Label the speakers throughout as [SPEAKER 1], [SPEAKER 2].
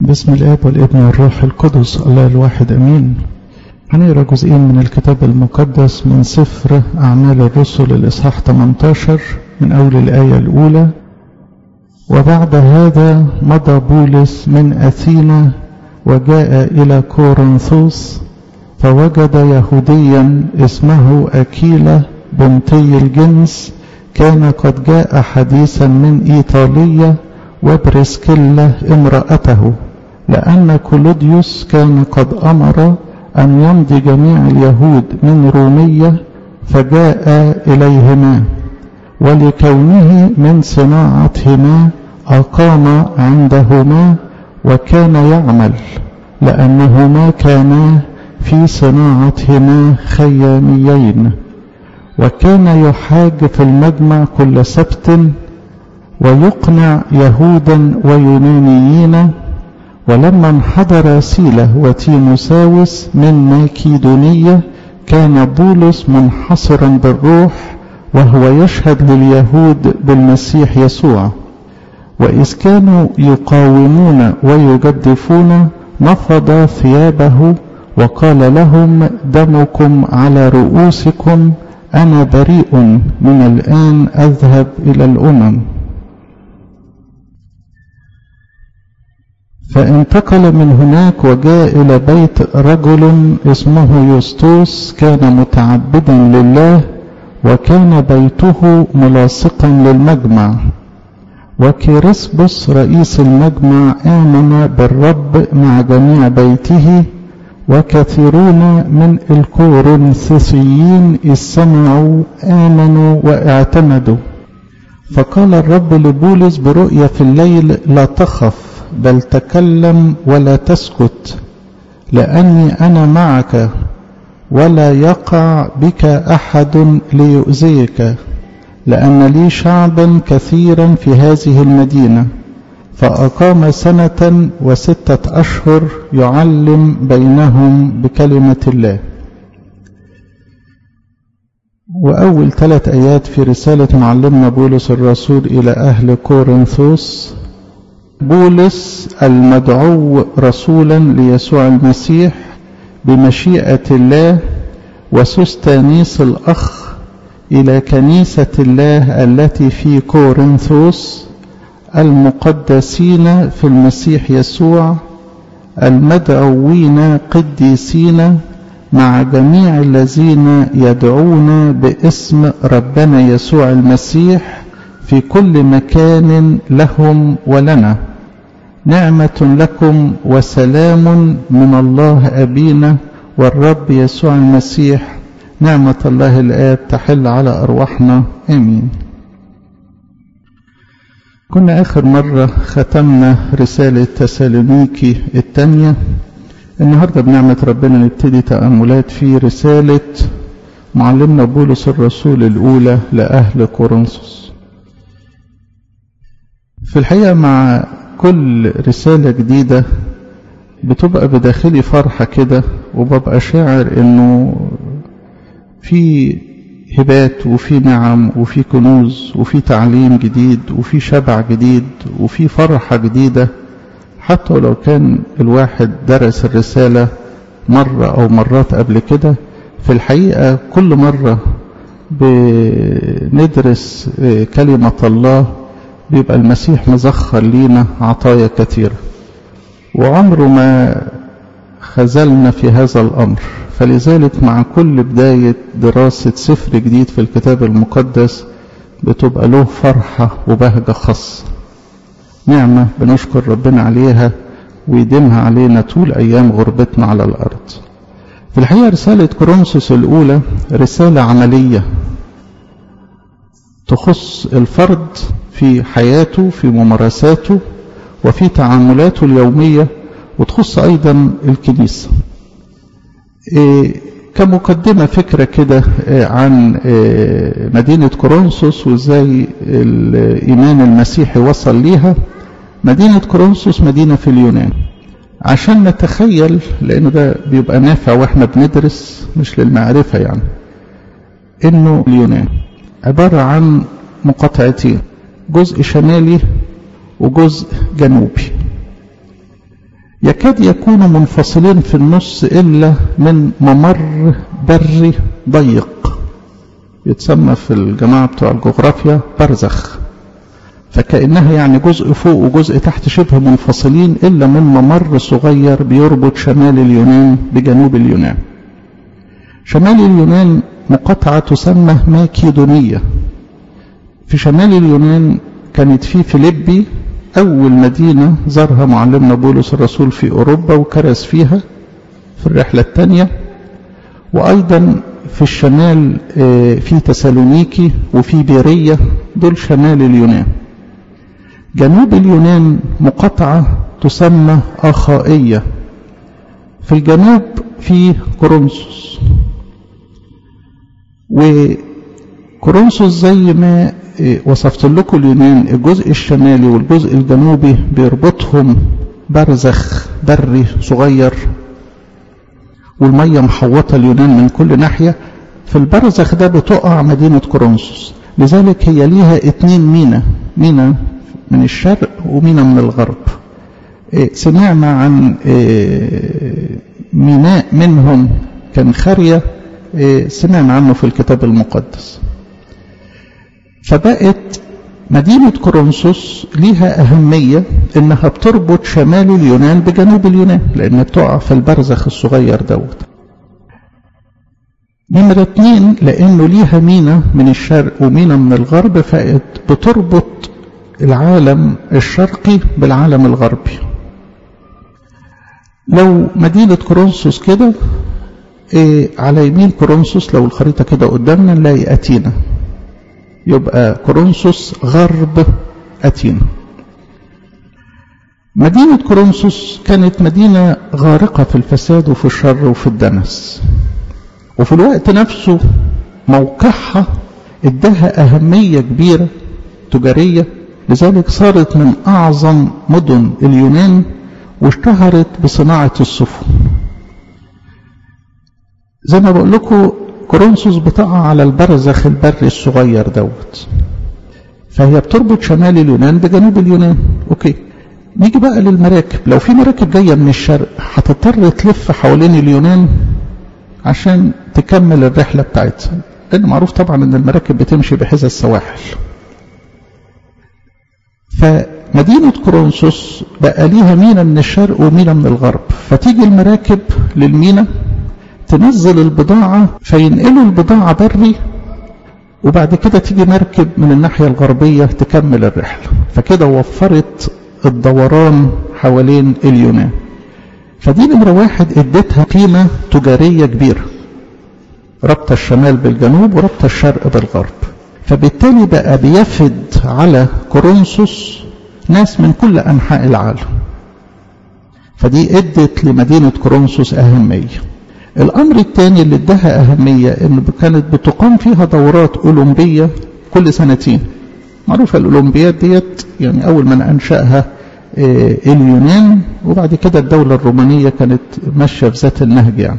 [SPEAKER 1] بسم الاب والابن والروح القدس الله الواحد امين هنقرا جزئين من الكتاب المقدس من سفر اعمال الرسل الاصحاح 18 من اول الايه الاولى وبعد هذا مضى بولس من اثينا وجاء الى كورنثوس فوجد يهوديا اسمه اكيلا بنتي الجنس كان قد جاء حديثا من ايطاليه وبرسكيلا امرأته لأن كلوديوس كان قد أمر أن يمضي جميع اليهود من رومية فجاء إليهما ولكونه من صناعتهما أقام عندهما وكان يعمل لأنهما كانا في صناعتهما خياميين وكان يحاج في المجمع كل سبت ويقنع يهودا ويونانيين ولما انحدر سيلة وتيموساوس من ماكيدونية كان بولس منحصرا بالروح وهو يشهد لليهود بالمسيح يسوع وإذ كانوا يقاومون ويجدفون نفض ثيابه وقال لهم دمكم على رؤوسكم أنا بريء من الآن أذهب إلى الأمم فانتقل من هناك وجاء إلى بيت رجل اسمه يوستوس كان متعبدا لله وكان بيته ملاصقا للمجمع وكيرسبس رئيس المجمع آمن بالرب مع جميع بيته وكثيرون من الكورنثيين إذ سمعوا آمنوا واعتمدوا فقال الرب لبولس برؤيا في الليل لا تخف بل تكلم ولا تسكت لاني انا معك ولا يقع بك احد ليؤذيك لان لي شعبا كثيرا في هذه المدينه فاقام سنه وسته اشهر يعلم بينهم بكلمه الله واول ثلاث ايات في رساله معلمنا بولس الرسول الى اهل كورنثوس بولس المدعو رسولا ليسوع المسيح بمشيئة الله وسستانيس الأخ إلى كنيسة الله التي في كورنثوس المقدسين في المسيح يسوع المدعوين قديسين مع جميع الذين يدعون باسم ربنا يسوع المسيح في كل مكان لهم ولنا نعمة لكم وسلام من الله أبينا والرب يسوع المسيح نعمة الله الآب تحل على أرواحنا آمين كنا آخر مرة ختمنا رسالة تسالونيكي الثانية النهاردة بنعمة ربنا نبتدي تأملات في رسالة معلمنا بولس الرسول الأولى لأهل كورنثوس في الحقيقة مع كل رسالة جديدة بتبقى بداخلي فرحة كده وببقى شاعر انه في هبات وفي نعم وفي كنوز وفي تعليم جديد وفي شبع جديد وفي فرحة جديدة حتى لو كان الواحد درس الرسالة مرة أو مرات قبل كده في الحقيقة كل مرة بندرس كلمة الله بيبقى المسيح مزخر لينا عطايا كثيرة وعمره ما خذلنا في هذا الأمر فلذلك مع كل بداية دراسة سفر جديد في الكتاب المقدس بتبقى له فرحة وبهجة خاصة نعمة بنشكر ربنا عليها ويديمها علينا طول أيام غربتنا على الأرض في الحقيقة رسالة كورنثوس الأولى رسالة عملية تخص الفرد في حياته في ممارساته وفي تعاملاته اليومية وتخص أيضا الكنيسة إيه كمقدمة فكرة كده إيه عن إيه مدينة كورنثوس وازاي الإيمان المسيحي وصل ليها مدينة كورنثوس مدينة في اليونان عشان نتخيل لأنه ده بيبقى نافع وإحنا بندرس مش للمعرفة يعني إنه اليونان عبارة عن مقاطعتين جزء شمالي وجزء جنوبي يكاد يكونوا منفصلين في النص إلا من ممر بري ضيق يتسمى في الجماعة بتوع الجغرافيا برزخ فكأنها يعني جزء فوق وجزء تحت شبه منفصلين إلا من ممر صغير بيربط شمال اليونان بجنوب اليونان شمال اليونان مقاطعة تسمى ماكيدونية في شمال اليونان كانت في فيليبي أول مدينة زارها معلمنا بولس الرسول في أوروبا وكرس فيها في الرحلة الثانية وأيضا في الشمال في تسالونيكي وفي بيرية دول شمال اليونان جنوب اليونان مقاطعة تسمى أخائية في الجنوب في كورنثوس وكورنثوس زي ما وصفت لكم اليونان الجزء الشمالي والجزء الجنوبي بيربطهم برزخ بري صغير والمية محوطة اليونان من كل ناحية في البرزخ ده بتقع مدينة كورنثوس لذلك هي ليها اتنين مينا مينا من الشرق ومينا من الغرب سمعنا عن ميناء منهم كان خارية سمعنا عنه في الكتاب المقدس فبقت مدينة كورنثوس ليها أهمية إنها بتربط شمال اليونان بجنوب اليونان لأنها بتقع في البرزخ الصغير دوت نمرة اتنين لأنه ليها مينا من الشرق ومينا من الغرب فقت بتربط العالم الشرقي بالعالم الغربي لو مدينة كورنثوس كده إيه على يمين كورنثوس لو الخريطة كده قدامنا نلاقي أتينا يبقى كورنثوس غرب أتينا مدينة كورنثوس كانت مدينة غارقة في الفساد وفي الشر وفي الدنس وفي الوقت نفسه موقعها ادها أهمية كبيرة تجارية لذلك صارت من أعظم مدن اليونان واشتهرت بصناعة السفن زي ما بقول لكم كورنثوس بتقع على البرزخ البري الصغير دوت فهي بتربط شمال اليونان بجنوب اليونان اوكي نيجي بقى للمراكب لو في مراكب جاية من الشرق هتضطر تلف حوالين اليونان عشان تكمل الرحلة بتاعتها لأن معروف طبعا أن المراكب بتمشي بحذا السواحل فمدينة كورنثوس بقى ليها مينا من الشرق ومينا من الغرب فتيجي المراكب للمينا تنزل البضاعة فينقلوا البضاعة بري وبعد كده تيجي مركب من الناحية الغربية تكمل الرحلة فكده وفرت الدوران حوالين اليونان فدي نمرة واحد ادتها قيمة تجارية كبيرة ربط الشمال بالجنوب وربط الشرق بالغرب فبالتالي بقى بيفد على كورنثوس ناس من كل أنحاء العالم فدي ادت لمدينة كورنثوس أهمية الأمر الثاني اللي ادها أهمية إن كانت بتقام فيها دورات أولمبية كل سنتين معروفة الأولمبياد ديت يعني أول من أنشأها اليونان وبعد كده الدولة الرومانية كانت ماشية في ذات النهج يعني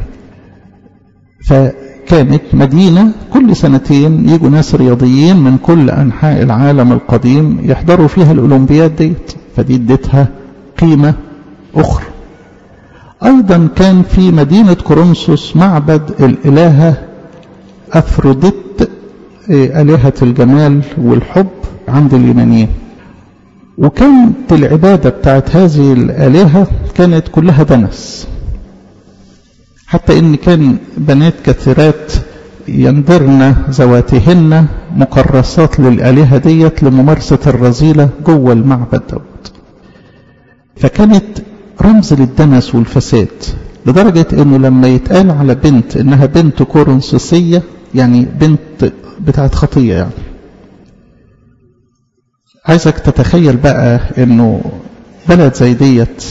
[SPEAKER 1] فكانت مدينة كل سنتين يجوا ناس رياضيين من كل أنحاء العالم القديم يحضروا فيها الأولمبياد ديت فدي ادتها قيمة أخرى أيضا كان في مدينة كورنثوس معبد الإلهة أفروديت آلهة الجمال والحب عند اليونانيين وكانت العبادة بتاعت هذه الآلهة كانت كلها دنس حتى إن كان بنات كثيرات ينذرن ذواتهن مكرسات للآلهة ديت لممارسة الرذيلة جوه المعبد دوت فكانت رمز للدنس والفساد لدرجة انه لما يتقال على بنت انها بنت كورنثوسية يعني بنت بتاعت خطية يعني عايزك تتخيل بقى انه بلد زي ديت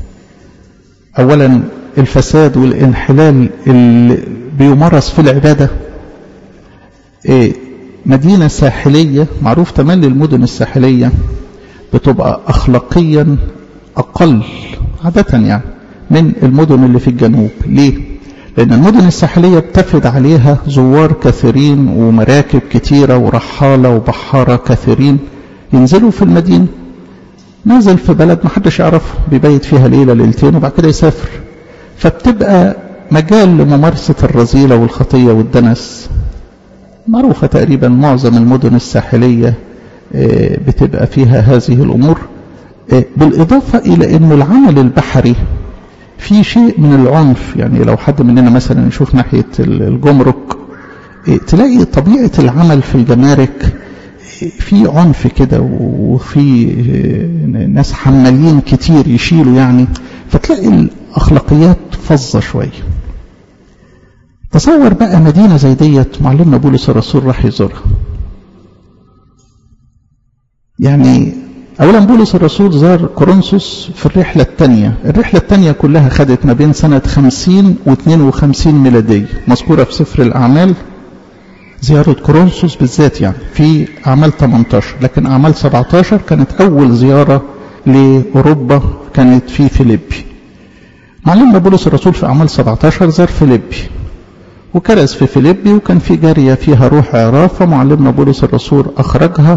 [SPEAKER 1] اولا الفساد والانحلال اللي بيمارس في العبادة إيه مدينة ساحلية معروف تملي المدن الساحلية بتبقى أخلاقيا أقل عادة يعني من المدن اللي في الجنوب ليه؟ لأن المدن الساحلية بتفد عليها زوار كثيرين ومراكب كتيرة ورحالة وبحارة كثيرين ينزلوا في المدينة نازل في بلد ما حدش يعرفه بيبيت فيها ليلة ليلتين وبعد كده يسافر فبتبقى مجال لممارسة الرذيلة والخطية والدنس معروفة تقريبا معظم المدن الساحلية بتبقى فيها هذه الأمور بالإضافة إلى أن العمل البحري في شيء من العنف يعني لو حد مننا مثلا يشوف ناحية الجمرك تلاقي طبيعة العمل في الجمارك في عنف كده وفي ناس حمالين كتير يشيلوا يعني فتلاقي الأخلاقيات فظة شوية تصور بقى مدينة زي ديت معلمنا بولس الرسول راح يزورها يعني أولا بولس الرسول زار كورنثوس في الرحلة الثانية الرحلة الثانية كلها خدت ما بين سنة 50 و 52 ميلادية مذكورة في سفر الأعمال زيارة كورنثوس بالذات يعني في أعمال 18 لكن أعمال 17 كانت أول زيارة لأوروبا كانت في فيليبي معلمنا بولس الرسول في أعمال 17 زار فيليبي وكرز في فيليبي وكان في جارية فيها روح عرافة معلمنا بولس الرسول أخرجها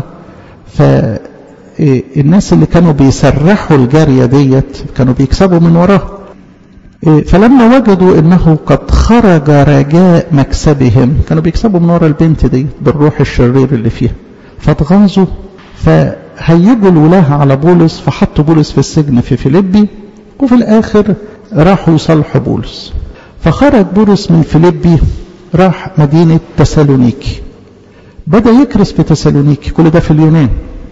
[SPEAKER 1] فالناس اللي كانوا بيسرحوا الجارية ديت كانوا بيكسبوا من وراها فلما وجدوا انه قد خرج رجاء مكسبهم كانوا بيكسبوا من ورا البنت دي بالروح الشرير اللي فيها فاتغاظوا فهيجوا الولاة على بولس فحطوا بولس في السجن في فيليبي وفي الاخر راحوا يصالحوا بولس فخرج بولس من فيليبي راح مدينة تسالونيكي بدأ يكرس في تسالونيكي كل ده في اليونان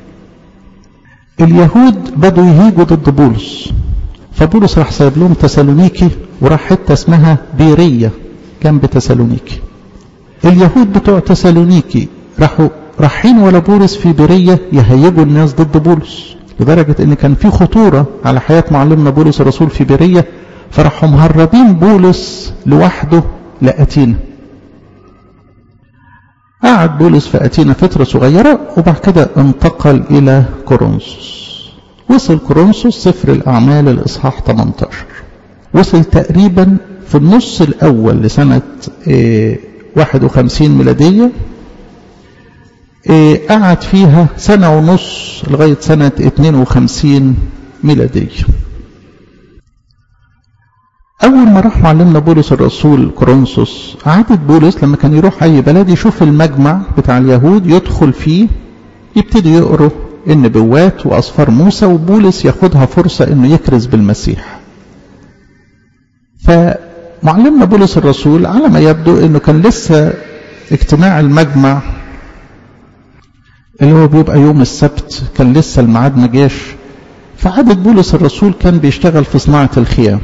[SPEAKER 1] اليهود بدوا يهيجوا ضد بولس فبولس راح سايب لهم تسالونيكي وراح حته اسمها بيريه جنب تسالونيكي اليهود بتوع تسالونيكي راحوا رايحين ولا بولس في بيريه يهيجوا الناس ضد بولس لدرجه ان كان في خطوره على حياه معلمنا بولس الرسول في بيريه فراحوا مهربين بولس لوحده لاتينا قعد بولس في اتينا فتره صغيره وبعد كده انتقل الى كورنثوس وصل كورنثوس سفر الأعمال الإصحاح 18 وصل تقريبا في النص الأول لسنة 51 ميلادية قعد فيها سنة ونص لغاية سنة 52 ميلادية أول ما راح معلمنا بولس الرسول كورنثوس عادة بولس لما كان يروح أي بلد يشوف المجمع بتاع اليهود يدخل فيه يبتدي يقروا النبوات وأصفار موسى وبولس ياخدها فرصة أنه يكرز بالمسيح فمعلمنا بولس الرسول على ما يبدو أنه كان لسه اجتماع المجمع اللي هو بيبقى يوم السبت كان لسه الميعاد ما جاش فعادة بولس الرسول كان بيشتغل في صناعة الخيام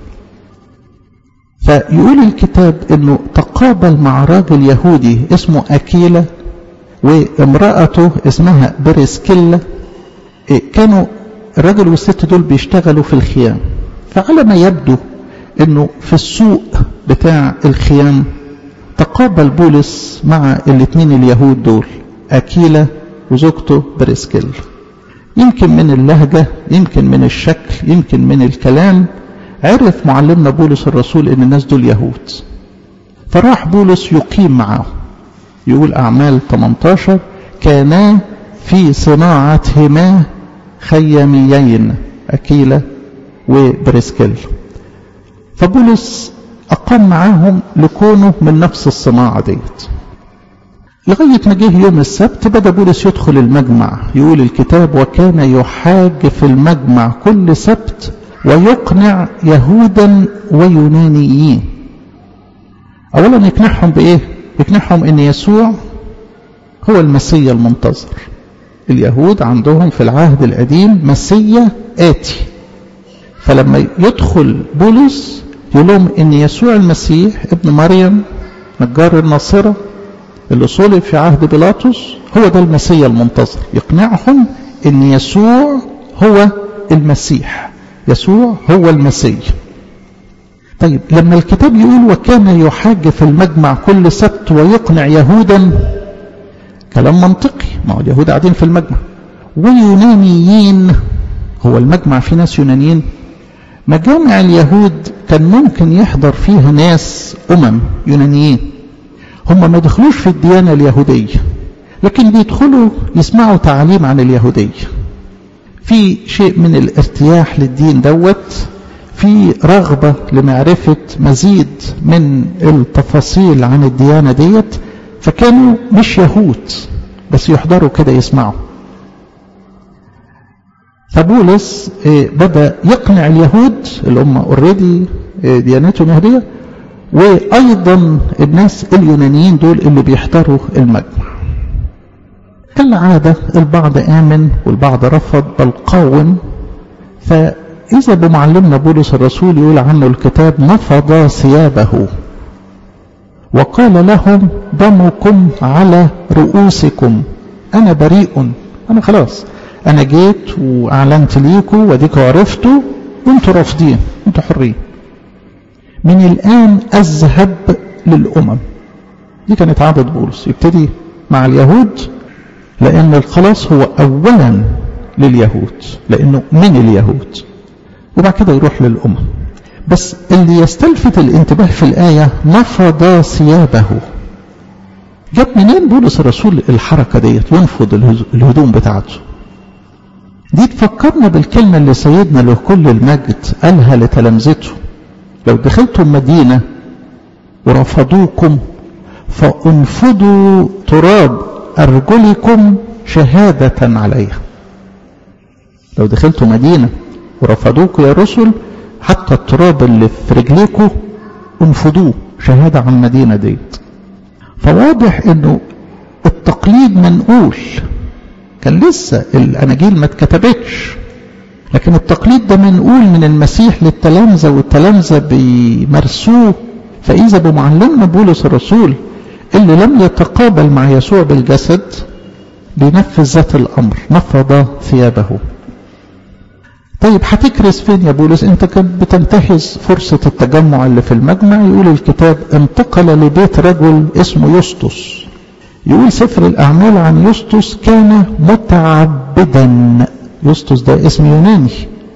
[SPEAKER 1] فيقول الكتاب انه تقابل مع راجل يهودي اسمه اكيلا وامرأته اسمها بريسكيلا كانوا الراجل والست دول بيشتغلوا في الخيام فعلى ما يبدو انه في السوق بتاع الخيام تقابل بولس مع الاثنين اليهود دول اكيلا وزوجته بريسكيلا يمكن من اللهجة يمكن من الشكل يمكن من الكلام عرف معلمنا بولس الرسول ان الناس دول يهود فراح بولس يقيم معاهم يقول أعمال 18 كانا في صناعتهما خياميين أكيلة وبريسكيل فبولس أقام معاهم لكونه من نفس الصناعة ديت لغاية ما جه يوم السبت بدأ بولس يدخل المجمع يقول الكتاب وكان يحاج في المجمع كل سبت ويقنع يهودا ويونانيين أولا يقنعهم بإيه يقنعهم ان يسوع هو المسيا المنتظر اليهود عندهم في العهد القديم مسيا آتي فلما يدخل بولس يقول لهم ان يسوع المسيح ابن مريم نجار الناصرة اللي صلب في عهد بيلاطس هو ده المسيا المنتظر يقنعهم ان يسوع هو المسيح يسوع هو المسيح طيب لما الكتاب يقول وكان يحاج في المجمع كل سبت ويقنع يهودا كلام منطقي ما هو اليهود قاعدين في المجمع ويونانيين هو المجمع فيه ناس يونانيين مجامع اليهود كان ممكن يحضر فيها ناس أمم يونانيين هم ما دخلوش في الديانة اليهودية لكن بيدخلوا يسمعوا تعاليم عن اليهودية في شيء من الارتياح للدين دوت في رغبة لمعرفة مزيد من التفاصيل عن الديانة ديت فكانوا مش يهود بس يحضروا كده يسمعوا فبولس بدأ يقنع اليهود اللي هم اوريدي ديانتهم يهودية وأيضا الناس اليونانيين دول اللي بيحضروا المجمع كالعادة البعض آمن والبعض رفض بل قاوم فإذا بمعلمنا بولس الرسول يقول عنه الكتاب نفض ثيابه وقال لهم دمكم على رؤوسكم أنا بريء أنا خلاص أنا جيت وأعلنت ليكم وديكوا عرفتوا وانتوا رافضين انتوا حرين من الآن أذهب للأمم دي كانت عادة بولس يبتدي مع اليهود لأن الخلاص هو أولا لليهود لأنه من اليهود وبعد كده يروح للأمم بس اللي يستلفت الانتباه في الآية نفض ثيابه جاب منين بولس الرسول الحركة ديت ينفض الهدوم بتاعته دي تفكرنا بالكلمة اللي سيدنا له كل المجد قالها لتلامذته لو دخلتم مدينة ورفضوكم فانفضوا تراب أرجلكم شهادة عليها لو دخلتوا مدينة ورفضوكم يا رسل حتى التراب اللي في رجليكم انفضوه شهادة عن المدينة ديت فواضح انه التقليد منقول كان لسه الاناجيل ما اتكتبتش لكن التقليد ده منقول من المسيح للتلامذة والتلامذة بيمارسوه فإذا بمعلمنا بولس الرسول اللي لم يتقابل مع يسوع بالجسد بينفذ ذات الأمر نفض ثيابه طيب هتكرس فين يا بولس انت كنت بتنتهز فرصة التجمع اللي في المجمع يقول الكتاب انتقل لبيت رجل اسمه يسطس يقول سفر الأعمال عن يسطس كان متعبدا يسطس ده اسم يوناني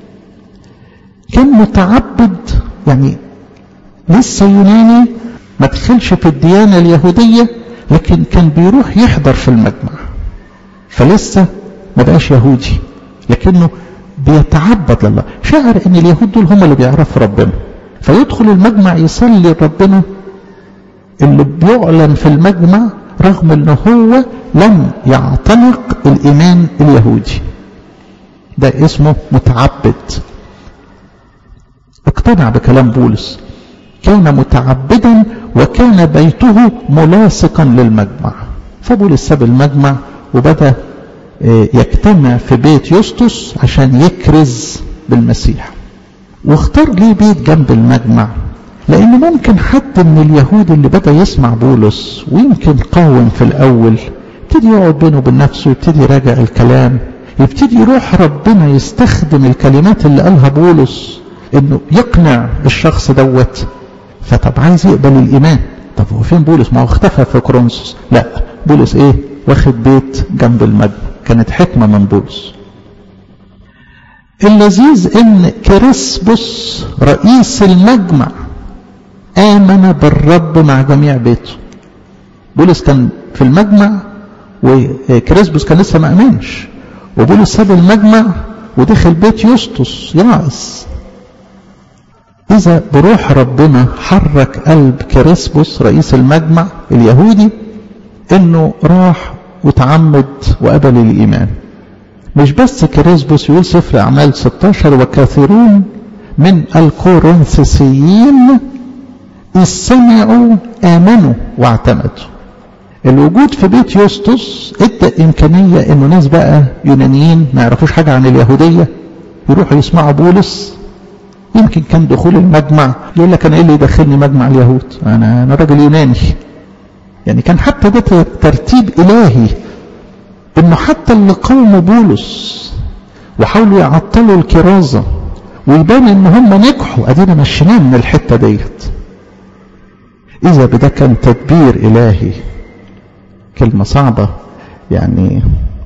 [SPEAKER 1] كان متعبد يعني لسه يوناني ما دخلش في الديانة اليهودية لكن كان بيروح يحضر في المجمع فلسه ما بقاش يهودي لكنه بيتعبد لله شعر ان اليهود دول هم اللي بيعرفوا ربنا فيدخل المجمع يصلي لربنا اللي بيعلن في المجمع رغم ان هو لم يعتنق الايمان اليهودي ده اسمه متعبد اقتنع بكلام بولس كان متعبدا وكان بيته ملاصقا للمجمع فبولس ساب المجمع وبدأ يجتمع في بيت يسطس عشان يكرز بالمسيح واختار ليه بيت جنب المجمع لان ممكن حد من اليهود اللي بدأ يسمع بولس ويمكن قاوم في الاول يبتدي يقعد بينه وبين نفسه يبتدي يراجع الكلام يبتدي يروح ربنا يستخدم الكلمات اللي قالها بولس انه يقنع الشخص دوت فطب عايز يقبل الايمان طب هو فين بولس ما هو اختفى في كورنثوس لا بولس ايه واخد بيت جنب المجمع كانت حكمة من بولس اللذيذ ان كريسبوس رئيس المجمع آمن بالرب مع جميع بيته بولس كان في المجمع وكريسبوس كان لسه ما امنش وبولس ساب المجمع ودخل بيت يسطس يعص إذا بروح ربنا حرك قلب كريسبوس رئيس المجمع اليهودي إنه راح وتعمد وقبل الإيمان مش بس كريسبوس يقول سفر أعمال 16 وكثيرون من الكورنثيسيين إذ سمعوا آمنوا واعتمدوا الوجود في بيت يسطس ادى إمكانية إنه ناس بقى يونانيين ما يعرفوش حاجة عن اليهودية يروحوا يسمعوا بولس يمكن كان دخول المجمع يقول لك أنا إيه اللي يدخلني مجمع اليهود أنا أنا راجل يوناني يعني كان حتى ده ترتيب إلهي إنه حتى اللي قوموا بولس وحاولوا يعطلوا الكرازة ويبان إن هم نجحوا أدينا مشيناه من الحتة ديت إذا بده كان تدبير إلهي كلمة صعبة يعني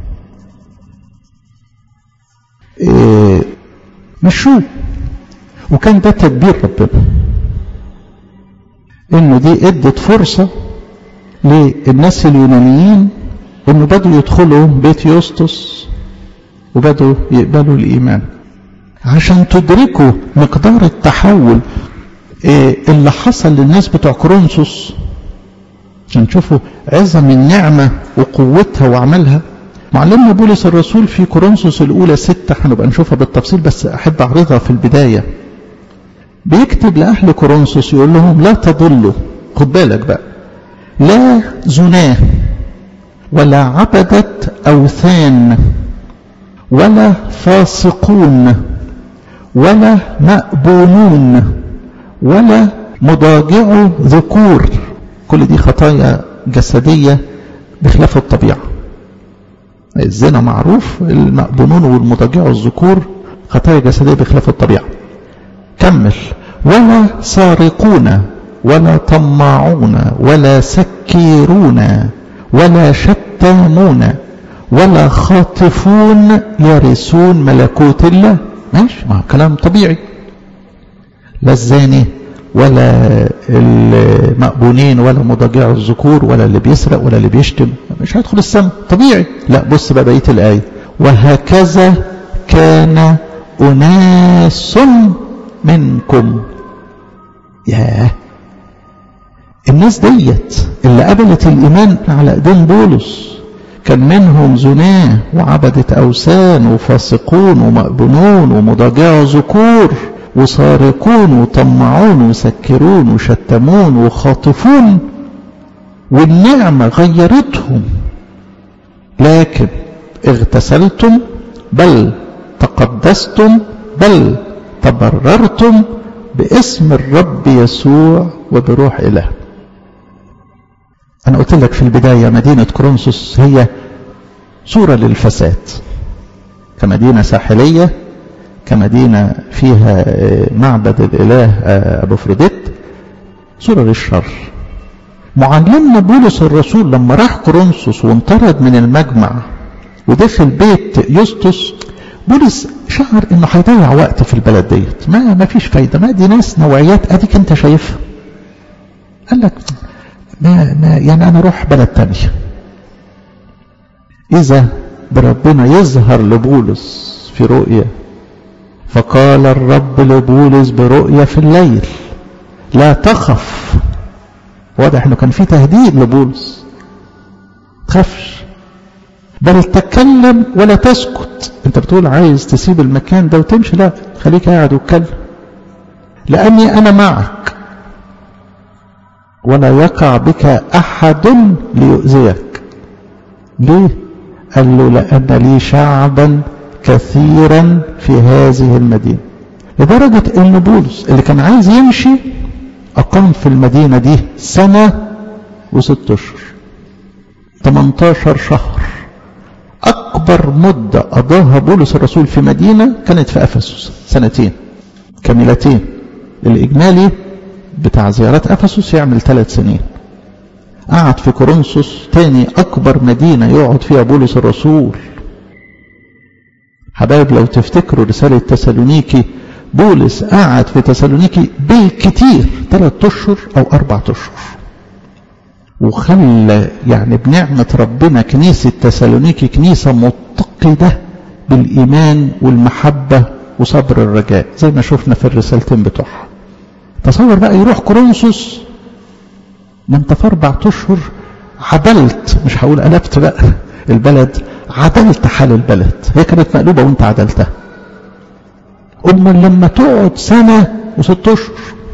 [SPEAKER 1] إيه مشوه وكان ده تدبير ربنا انه دي ادت فرصة للناس اليونانيين انه بدوا يدخلوا بيت يوستس وبدوا يقبلوا الإيمان عشان تدركوا مقدار التحول اللي حصل للناس بتوع كورنثوس عشان تشوفوا عظم النعمة وقوتها وعملها معلمنا بولس الرسول في كورنثوس الأولى ستة هنبقى نشوفها بالتفصيل بس أحب أعرضها في البداية بيكتب لأهل كورنثوس يقول لهم لا تضلوا خد بالك بقى لا زناه ولا عبدة أوثان ولا فاسقون ولا مأبونون ولا مضاجع ذكور كل دي خطايا جسدية بخلاف الطبيعة الزنا معروف المأبونون والمضاجع الذكور خطايا جسدية بخلاف الطبيعة كمل ولا سارقون ولا طماعون ولا سكيرون ولا شتامون ولا خاطفون يرثون ملكوت الله ماشي ما كلام طبيعي لا الزاني ولا المأبونين ولا مضاجع الذكور ولا اللي بيسرق ولا اللي بيشتم مش هيدخل السماء طبيعي لا بص بقى بقيه الايه وهكذا كان اناس منكم ياه الناس ديت اللي قبلت الايمان على ايدين بولس كان منهم زناه وعبدة أوثان وفاسقون ومأبنون ومضاجع ذكور وسارقون وطمعون وسكرون وشتمون وخاطفون والنعمة غيرتهم لكن اغتسلتم بل تقدستم بل تبررتم باسم الرب يسوع وبروح إله أنا قلت لك في البداية مدينة كورنثوس هي صورة للفساد كمدينة ساحلية كمدينة فيها معبد الإله أبو فريديت صورة للشر معلمنا بولس الرسول لما راح كورنثوس وانطرد من المجمع ودخل بيت يسطس بولس شعر انه هيضيع وقت في البلد ديت ما ما فيش فايده ما دي ناس نوعيات اديك انت شايفها قال لك ما, ما يعني انا اروح بلد تانية اذا بربنا يظهر لبولس في رؤية فقال الرب لبولس برؤية في الليل لا تخف واضح انه كان في تهديد لبولس تخافش بل تتكلم ولا تسكت انت بتقول عايز تسيب المكان ده وتمشي لا خليك قاعد واتكلم لاني انا معك ولا يقع بك احد ليؤذيك ليه قال له لان لي شعبا كثيرا في هذه المدينه لدرجه ان بولس اللي كان عايز يمشي اقام في المدينه دي سنه وست اشهر 18 شهر أكبر مدة قضاها بولس الرسول في مدينة كانت في أفسس سنتين كاملتين الإجمالي بتاع زيارات أفسس يعمل ثلاث سنين قعد في كورنثوس تاني أكبر مدينة يقعد فيها بولس الرسول حبايب لو تفتكروا رسالة تسالونيكي بولس قعد في تسالونيكي بالكتير ثلاث أشهر أو أربعة أشهر وخلى يعني بنعمة ربنا كنيسة تسالونيكي كنيسة متقدة بالإيمان والمحبة وصبر الرجاء زي ما شفنا في الرسالتين بتوعها تصور بقى يروح كورنثوس ما انت في اربع اشهر عدلت مش هقول قلبت بقى البلد عدلت حال البلد هي كانت مقلوبه وانت عدلتها امال لما تقعد سنه وست اشهر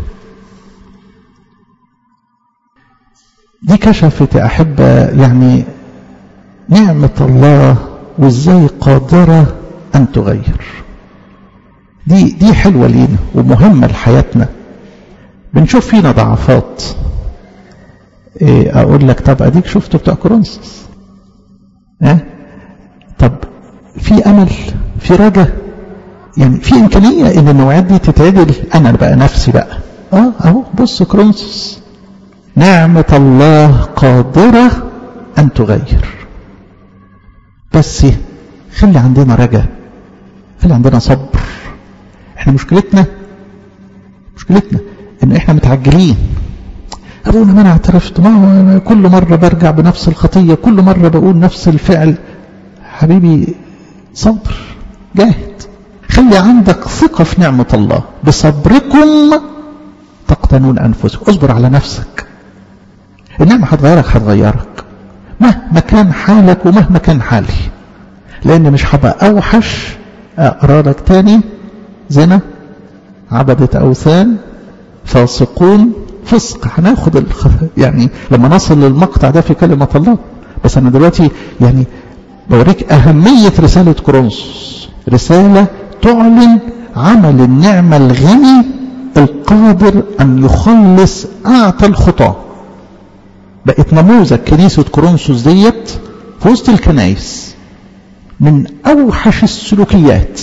[SPEAKER 1] دي كشفت يا أحبة يعني نعمة الله وازاي قادرة أن تغير دي دي حلوة لينا ومهمة لحياتنا بنشوف فينا ضعفات إيه أقول لك طب أديك شفت بتوع كورنثوس اه؟ طب في أمل في رجا يعني في إمكانية إن النوعيات دي تتعدل أنا بقى نفسي بقى اه أهو بص كورنثوس نعمة الله قادرة أن تغير بس خلي عندنا رجاء خلي عندنا صبر احنا مشكلتنا مشكلتنا ان احنا متعجلين ابونا ما انا اعترفت ما كل مرة برجع بنفس الخطية كل مرة بقول نفس الفعل حبيبي صبر جاهد خلي عندك ثقة في نعمة الله بصبركم تقتنون أنفسكم اصبر على نفسك النعمة هتغيرك هتغيرك مهما كان حالك ومهما كان حالي لأن مش هبقى أوحش أقرأ لك تاني زنا عبدة أوثان فاسقون فسق هناخد الخ... يعني لما نصل للمقطع ده في كلمة الله بس أنا دلوقتي يعني بوريك أهمية رسالة كورنثوس رسالة تعلن عمل النعمة الغني القادر أن يخلص أعتى الخطاة بقت نموذج كنيسة كورنثوس ديت في وسط الكنايس من أوحش السلوكيات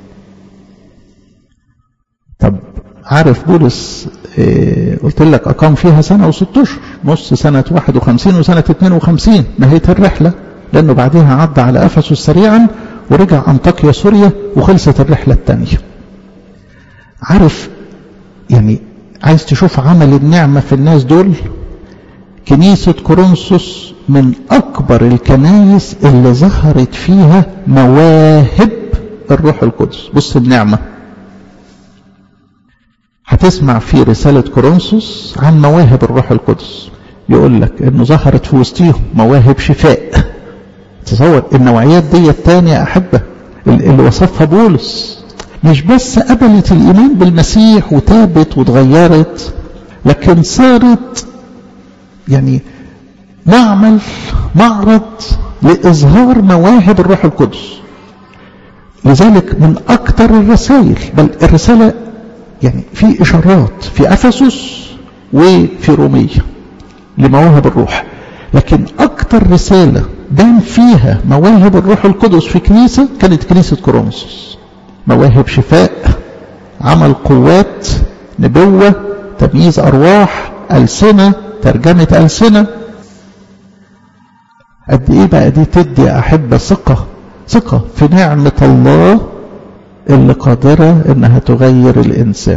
[SPEAKER 1] طب عارف بولس إيه قلت لك أقام فيها سنة وست أشهر نص سنة 51 وسنة 52 نهاية الرحلة لأنه بعدها عدى على أفسس سريعا ورجع أنطاكيا سوريا وخلصت الرحلة الثانية عارف يعني عايز تشوف عمل النعمة في الناس دول كنيسة كورنثوس من أكبر الكنايس اللي ظهرت فيها مواهب الروح القدس بص النعمة هتسمع في رسالة كورنثوس عن مواهب الروح القدس يقول لك انه ظهرت في وسطيهم مواهب شفاء تصور النوعيات دي الثانية أحبة اللي وصفها بولس مش بس قبلت الإيمان بالمسيح وتابت وتغيرت لكن صارت يعني معمل معرض لإظهار مواهب الروح القدس لذلك من أكثر الرسائل بل الرسالة يعني في إشارات في أفسس وفي رومية لمواهب الروح لكن أكثر رسالة بان فيها مواهب الروح القدس في كنيسة كانت كنيسة كورنثوس مواهب شفاء عمل قوات نبوة تمييز أرواح ألسنة ترجمة ألسنة قد إيه بقى دي تدي أحب ثقة ثقة في نعمة الله اللي قادرة إنها تغير الإنسان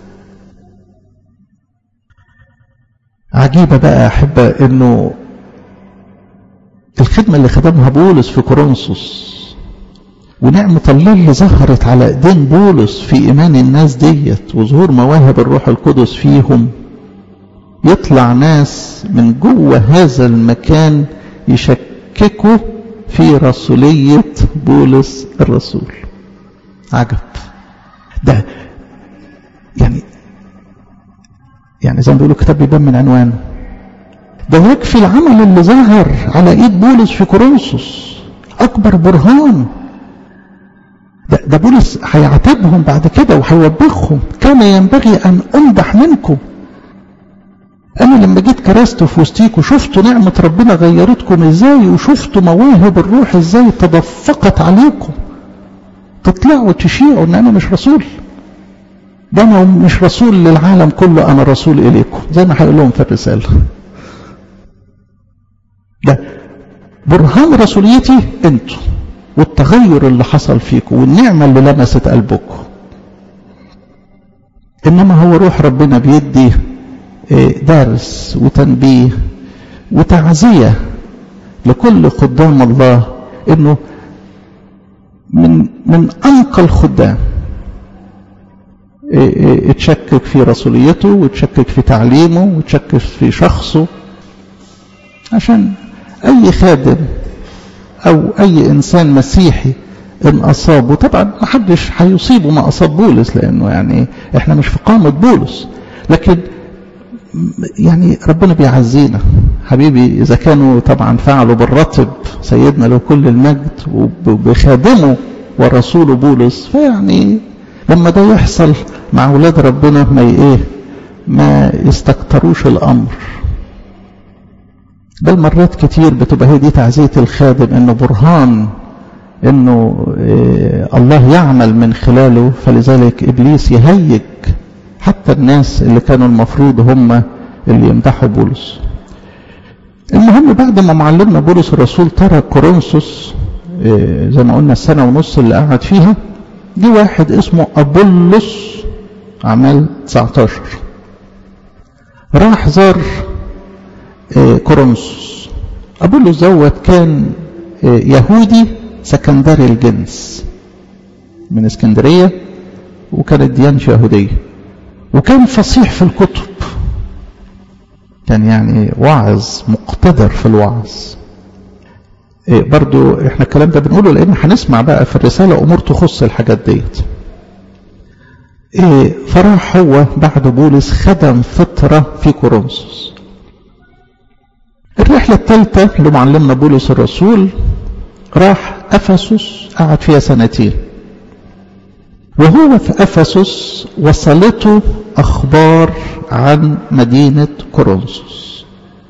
[SPEAKER 1] عجيبة بقى أحبة إنه الخدمة اللي خدمها بولس في كورنثوس ونعمة الله اللي ظهرت على ايدين بولس في ايمان الناس ديت وظهور مواهب الروح القدس فيهم يطلع ناس من جوه هذا المكان يشككوا في رسولية بولس الرسول عجب ده يعني يعني زي ما بيقولوا كتاب بيبان من عنوانه ده يكفي العمل اللي ظهر على ايد بولس في كورنثوس اكبر برهان ده, ده بولس هيعاتبهم بعد كده وهيوبخهم كان ينبغي ان امدح منكم انا لما جيت كرست في وسطيكم شفتوا نعمه ربنا غيرتكم ازاي وشفتوا مواهب الروح ازاي تدفقت عليكم تطلعوا تشيعوا ان انا مش رسول ده انا مش رسول للعالم كله انا رسول اليكم زي ما هيقول لهم في الرساله ده برهان رسوليتي انتوا والتغير اللي حصل فيكم والنعمة اللي لمست قلبكم إنما هو روح ربنا بيدي درس وتنبيه وتعزية لكل خدام الله إنه من من أنقى الخدام اتشكك في رسوليته وتشكك في تعليمه وتشكك في شخصه عشان أي خادم أو أي إنسان مسيحي إن أصابه طبعا ما حدش هيصيبه ما أصاب بولس لأنه يعني إحنا مش في قامة بولس لكن يعني ربنا بيعزينا حبيبي إذا كانوا طبعا فعلوا بالرطب سيدنا له كل المجد وبخادمه ورسوله بولس فيعني لما ده يحصل مع أولاد ربنا ما إيه ما يستكتروش الأمر بل مرات كتير بتبقى هي دي تعزية الخادم انه برهان انه إيه الله يعمل من خلاله فلذلك ابليس يهيج حتى الناس اللي كانوا المفروض هم اللي يمدحوا بولس المهم بعد ما معلمنا بولس الرسول ترك كورنثوس إيه زي ما قلنا السنة ونص اللي قعد فيها جه واحد اسمه أبولس أعمال 19 راح زار كورنثوس أبولس دوت كان يهودي سكندري الجنس من اسكندرية وكانت ديانته يهودية وكان فصيح في الكتب كان يعني واعظ مقتدر في الوعظ إيه برضو احنا الكلام ده بنقوله لان هنسمع بقى في الرسالة امور تخص الحاجات ديت إيه فراح هو بعد بولس خدم فترة في كورنثوس الرحلة الثالثة لمعلمنا بولس الرسول راح أفسس قعد فيها سنتين وهو في أفسس وصلته أخبار عن مدينة كورنثوس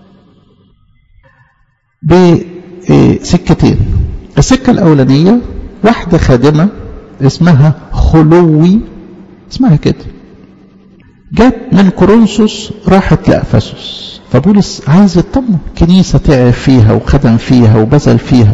[SPEAKER 1] بسكتين السكة الأولانية واحدة خادمة اسمها خلوي اسمها كده جت من كورنثوس راحت لأفسس فبولس عايز يطمن كنيسة تعب فيها وخدم فيها وبذل فيها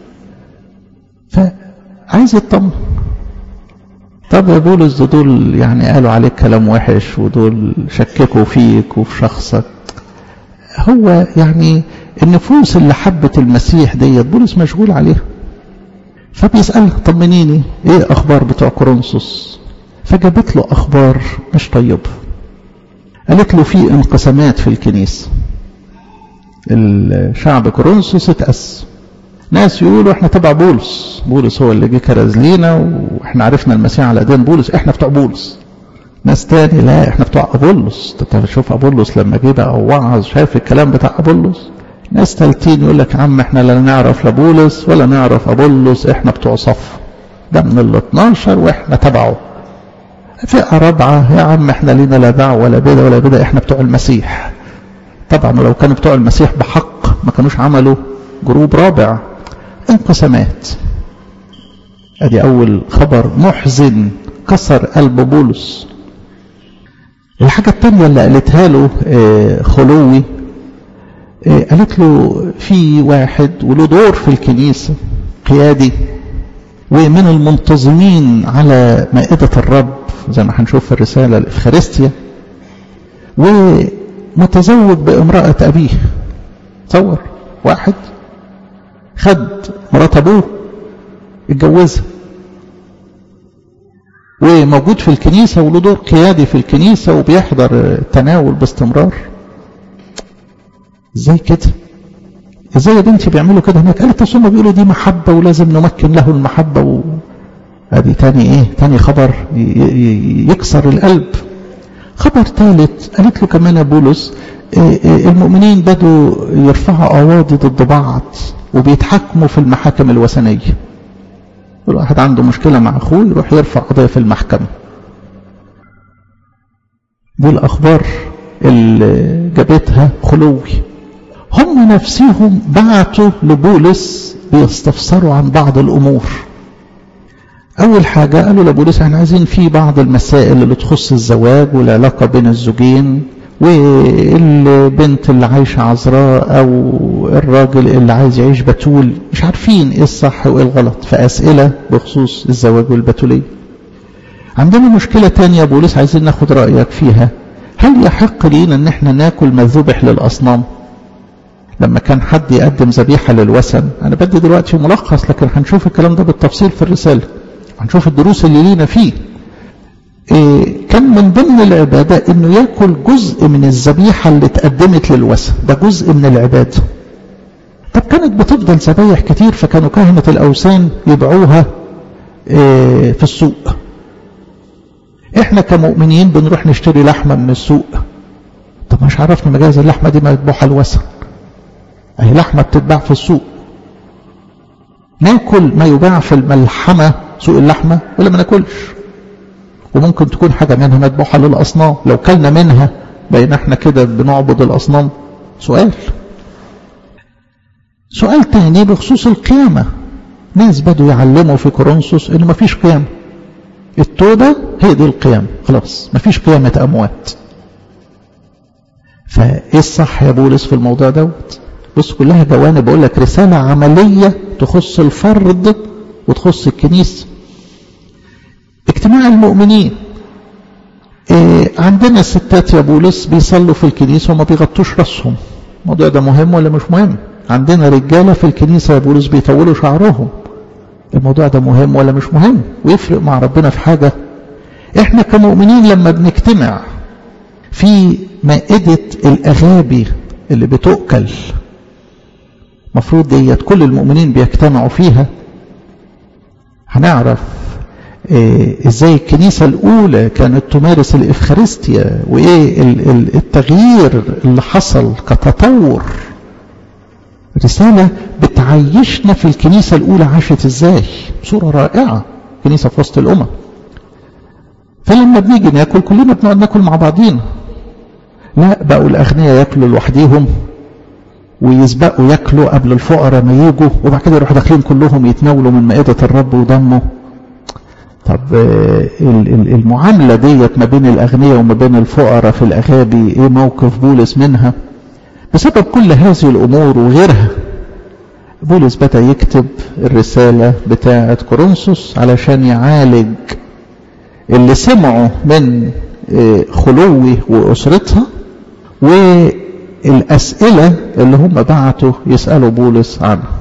[SPEAKER 1] فعايز يطمن طب يا بولس دول يعني قالوا عليك كلام وحش ودول شككوا فيك وفي شخصك هو يعني النفوس اللي حبت المسيح ديت بولس مشغول عليها فبيسألها طمنيني ايه اخبار بتوع كورنثوس فجابت له اخبار مش طيبه قالت له في انقسامات في الكنيسه الشعب كورنثوس اتقسم ناس يقولوا احنا تبع بولس بولس هو اللي جه كرز لينا واحنا عرفنا المسيح على دين بولس احنا بتوع بولس ناس تاني لا احنا بتوع ابولس انت بتشوف ابولس لما جه بقى وعظ شايف الكلام بتاع ابولس ناس تالتين يقول لك عم احنا لا نعرف لا بولس ولا نعرف ابولس احنا بتوع صف ده من ال 12 واحنا تبعه فئة رابعة يا عم احنا لينا لا باع ولا بدا ولا بدا احنا بتوع المسيح طبعا لو كانوا بتوع المسيح بحق ما كانوش عملوا جروب رابع انقسامات ادي اول خبر محزن كسر قلب بولس الحاجة التانية اللي قالتها له اه خلوي اه قالت له في واحد وله دور في الكنيسة قيادي ومن المنتظمين على مائدة الرب زي ما هنشوف في الرسالة الإفخارستيا ومتزوج بامرأة أبيه تصور واحد خد مرات أبوه اتجوزها وموجود في الكنيسة وله دور قيادي في الكنيسة وبيحضر التناول باستمرار ازاي كده ازاي يا بنتي بيعملوا كده هناك قالت بس هم بيقولوا دي محبة ولازم نمكن له المحبة و... ادي تاني ايه تاني خبر يكسر القلب خبر ثالث قالت له كمان يا بولس المؤمنين بدوا يرفعوا قواضي ضد بعض وبيتحكموا في المحاكم الوثنية الواحد عنده مشكلة مع أخوه يروح يرفع قضية في المحكمة دي الأخبار اللي جابتها خلوي هم نفسهم بعتوا لبولس بيستفسروا عن بعض الأمور أول حاجة قالوا لبولس احنا عايزين في بعض المسائل اللي تخص الزواج والعلاقة بين الزوجين والبنت اللي عايشة عذراء أو الراجل اللي عايز يعيش بتول مش عارفين إيه الصح وإيه الغلط فأسئلة بخصوص الزواج والبتولية عندنا مشكلة تانية بولس عايزين ناخد رأيك فيها هل يحق لينا ان احنا ناكل ما ذبح للأصنام لما كان حد يقدم ذبيحة للوثن أنا بدي دلوقتي ملخص لكن هنشوف الكلام ده بالتفصيل في الرسالة هنشوف الدروس اللي لينا فيه إيه كان من ضمن العبادة انه ياكل جزء من الذبيحة اللي اتقدمت للوثن ده جزء من العبادة طب كانت بتفضل ذبايح كتير فكانوا كهنة الأوثان يبيعوها إيه في السوق احنا كمؤمنين بنروح نشتري لحمة من السوق طب مش عرفنا مجاز اللحمة دي مذبوحة الوثن اهي لحمة بتتباع في السوق ناكل ما يباع في الملحمة سوق اللحمة ولا ما ناكلش وممكن تكون حاجة منها مذبوحة للأصنام لو كلنا منها بين احنا كده بنعبد الأصنام سؤال سؤال تاني بخصوص القيامة ناس بدوا يعلموا في كورنثوس انه مفيش قيامة التوبة هي دي القيامة خلاص مفيش قيامة أموات فايه الصح يا بولس في الموضوع دوت بص كلها جوانب بقول لك رسالة عملية تخص الفرد وتخص الكنيسة اجتماع المؤمنين إيه عندنا الستات يا بولس بيصلوا في الكنيسة وما بيغطوش راسهم الموضوع ده مهم ولا مش مهم عندنا رجالة في الكنيسة يا بولس بيطولوا شعرهم الموضوع ده مهم ولا مش مهم ويفرق مع ربنا في حاجة احنا كمؤمنين لما بنجتمع في مائدة الأغابي اللي بتؤكل مفروض ديت كل المؤمنين بيجتمعوا فيها هنعرف إيه ازاي الكنيسة الأولى كانت تمارس الإفخارستيا وإيه التغيير اللي حصل كتطور رسالة بتعيشنا في الكنيسة الأولى عاشت ازاي صورة رائعة كنيسة في وسط الأمم فلما بنيجي ناكل كلنا بنقعد ناكل مع بعضينا لا بقوا الأغنياء ياكلوا لوحديهم ويسبقوا ياكلوا قبل الفقراء ما يجوا وبعد كده يروحوا داخلين كلهم يتناولوا من مائدة الرب وضمه طب المعاملة ديت ما بين الأغنياء وما بين الفقراء في الأغابي إيه موقف بولس منها بسبب كل هذه الأمور وغيرها بولس بدأ يكتب الرسالة بتاعة كورنثوس علشان يعالج اللي سمعوا من خلوي وأسرتها والأسئلة اللي هم بعتوا يسألوا بولس عنها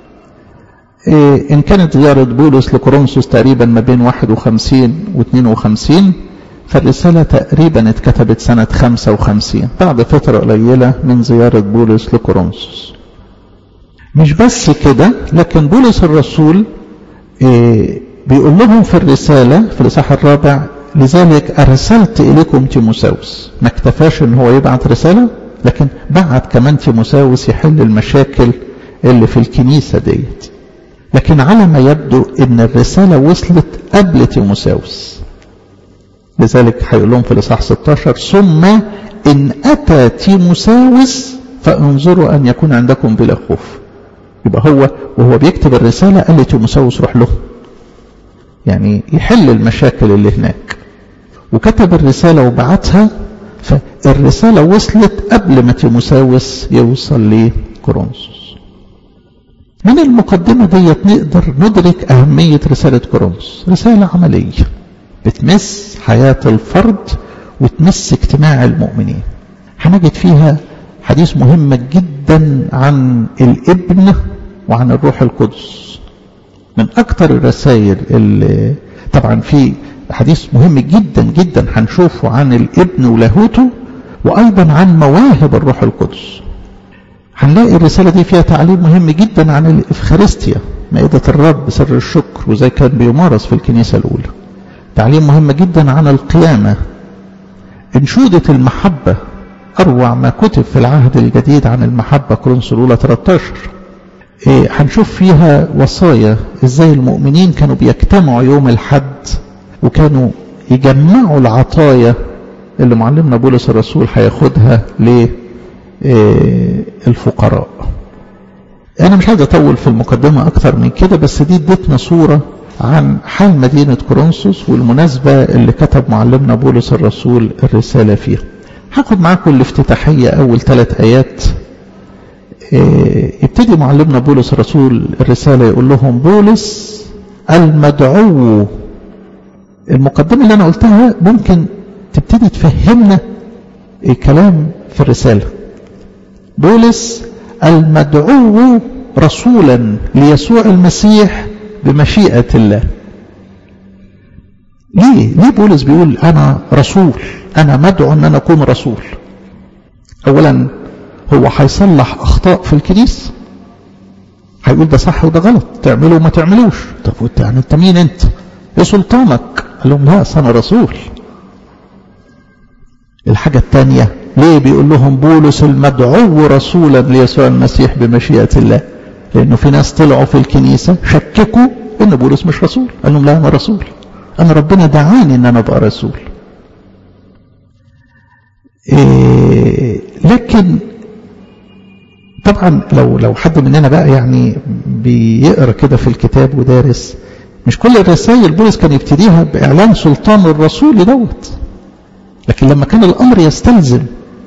[SPEAKER 1] إن كانت زيارة بولس لكورنثوس تقريبا ما بين 51 و 52 فالرسالة تقريبا اتكتبت سنة 55 بعد فترة قليلة من زيارة بولس لكورنثوس مش بس كده لكن بولس الرسول بيقول لهم في الرسالة في الإصحاح الرابع لذلك أرسلت إليكم تيموساوس ما اكتفاش إن هو يبعت رسالة لكن بعت كمان تيموساوس يحل المشاكل اللي في الكنيسة ديت لكن على ما يبدو إن الرسالة وصلت قبل تيموساوس لذلك هيقول لهم في الإصحاح 16 ثم إن أتى تيموساوس فانظروا أن يكون عندكم بلا خوف يبقى هو وهو بيكتب الرسالة قال لتيموساوس روح له يعني يحل المشاكل اللي هناك وكتب الرسالة وبعتها فالرسالة وصلت قبل ما تيموساوس يوصل لكورنثوس من المقدمة ديت نقدر ندرك أهمية رسالة كورنثوس رسالة عملية بتمس حياة الفرد وتمس اجتماع المؤمنين هنجد فيها حديث مهم جدا عن الابن وعن الروح القدس من أكثر الرسائل اللي طبعا في حديث مهم جدا جدا هنشوفه عن الابن ولاهوته وأيضا عن مواهب الروح القدس هنلاقي الرسالة دي فيها تعليم مهم جدا عن الإفخارستيا مائدة الرب سر الشكر وزي كان بيمارس في الكنيسة الأولى تعليم مهم جدا عن القيامة انشودة المحبة أروع ما كتب في العهد الجديد عن المحبة كورنثوس الأولى 13 إيه هنشوف فيها وصايا ازاي المؤمنين كانوا بيجتمعوا يوم الحد وكانوا يجمعوا العطايا اللي معلمنا بولس الرسول هياخدها للفقراء انا مش عايز اطول في المقدمة اكتر من كده بس دي ادتنا صورة عن حال مدينة كورنثوس والمناسبة اللي كتب معلمنا بولس الرسول الرسالة فيها هاخد معاكم الافتتاحية اول ثلاث ايات يبتدي معلمنا بولس الرسول الرسالة يقول لهم بولس المدعو المقدمة اللي أنا قلتها ممكن تبتدي تفهمنا الكلام في الرسالة بولس المدعو رسولا ليسوع المسيح بمشيئة الله ليه ليه بولس بيقول أنا رسول أنا مدعو أن أنا أكون رسول أولا هو هيصلح اخطاء في الكنيسه هيقول ده صح وده غلط تعمله وما تعملوش طب وانت يعني انت مين انت ايه سلطانك قال لهم لا انا رسول الحاجة الثانية ليه بيقول لهم بولس المدعو رسولا ليسوع المسيح بمشيئة الله لأنه في ناس طلعوا في الكنيسة شككوا إن بولس مش رسول قال لهم لا أنا رسول أنا ربنا دعاني إن أنا أبقى رسول إيه لكن طبعا لو لو حد مننا بقى يعني بيقرا كده في الكتاب ودارس مش كل الرسائل بولس كان يبتديها باعلان سلطان الرسول دوت لكن لما كان الامر يستلزم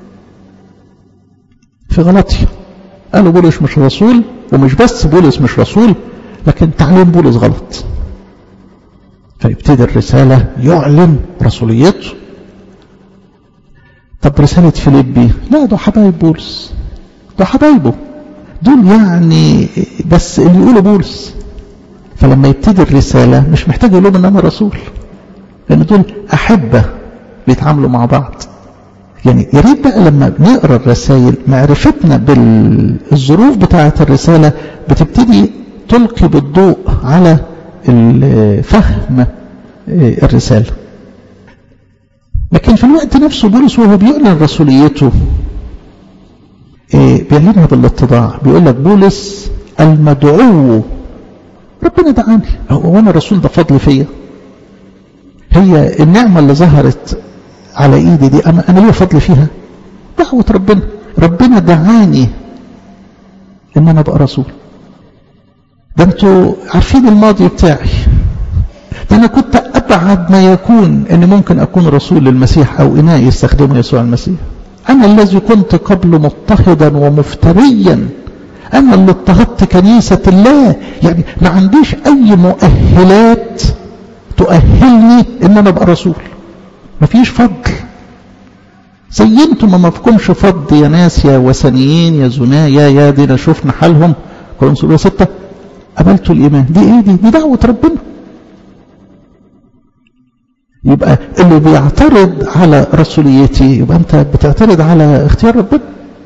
[SPEAKER 1] في غلطية قالوا بولس مش رسول ومش بس بولس مش رسول لكن تعليم بولس غلط فيبتدي الرسالة يعلن رسوليته طب رسالة فيليبي لا ده حبايب بولس ده حبايبه دول يعني بس اللي يقولوا بولس فلما يبتدي الرسالة مش محتاج يقول لهم ان انا رسول لان دول احبة بيتعاملوا مع بعض يعني يا ريت بقى لما نقرا الرسائل معرفتنا بالظروف بتاعة الرسالة بتبتدي تلقي بالضوء على فهم الرسالة لكن في الوقت نفسه بولس وهو بيعلن رسوليته بيعلنها بالاتضاع بيقول لك بولس المدعو ربنا دعاني هو انا الرسول ده فضل فيا هي النعمة اللي ظهرت على ايدي دي انا انا ليه فضل فيها دعوة ربنا ربنا دعاني ان انا ابقى رسول ده انتوا عارفين الماضي بتاعي ده انا كنت ابعد ما يكون ان ممكن اكون رسول للمسيح او اناء يستخدمه يسوع المسيح انا الذي كنت قبل مضطهدا ومفتريا انا اللي اضطهدت كنيسة الله يعني ما عنديش اي مؤهلات تؤهلني ان انا ابقى رسول مفيش فضل زي انتم ما مفكمش فضل يا ناس يا وثنيين يا زنايا يا دينا شفنا حالهم كورنثوس ستة قبلتوا الايمان دي ايه دي دي دعوة ربنا يبقى اللي بيعترض على رسوليتي يبقى انت بتعترض على اختيار ربنا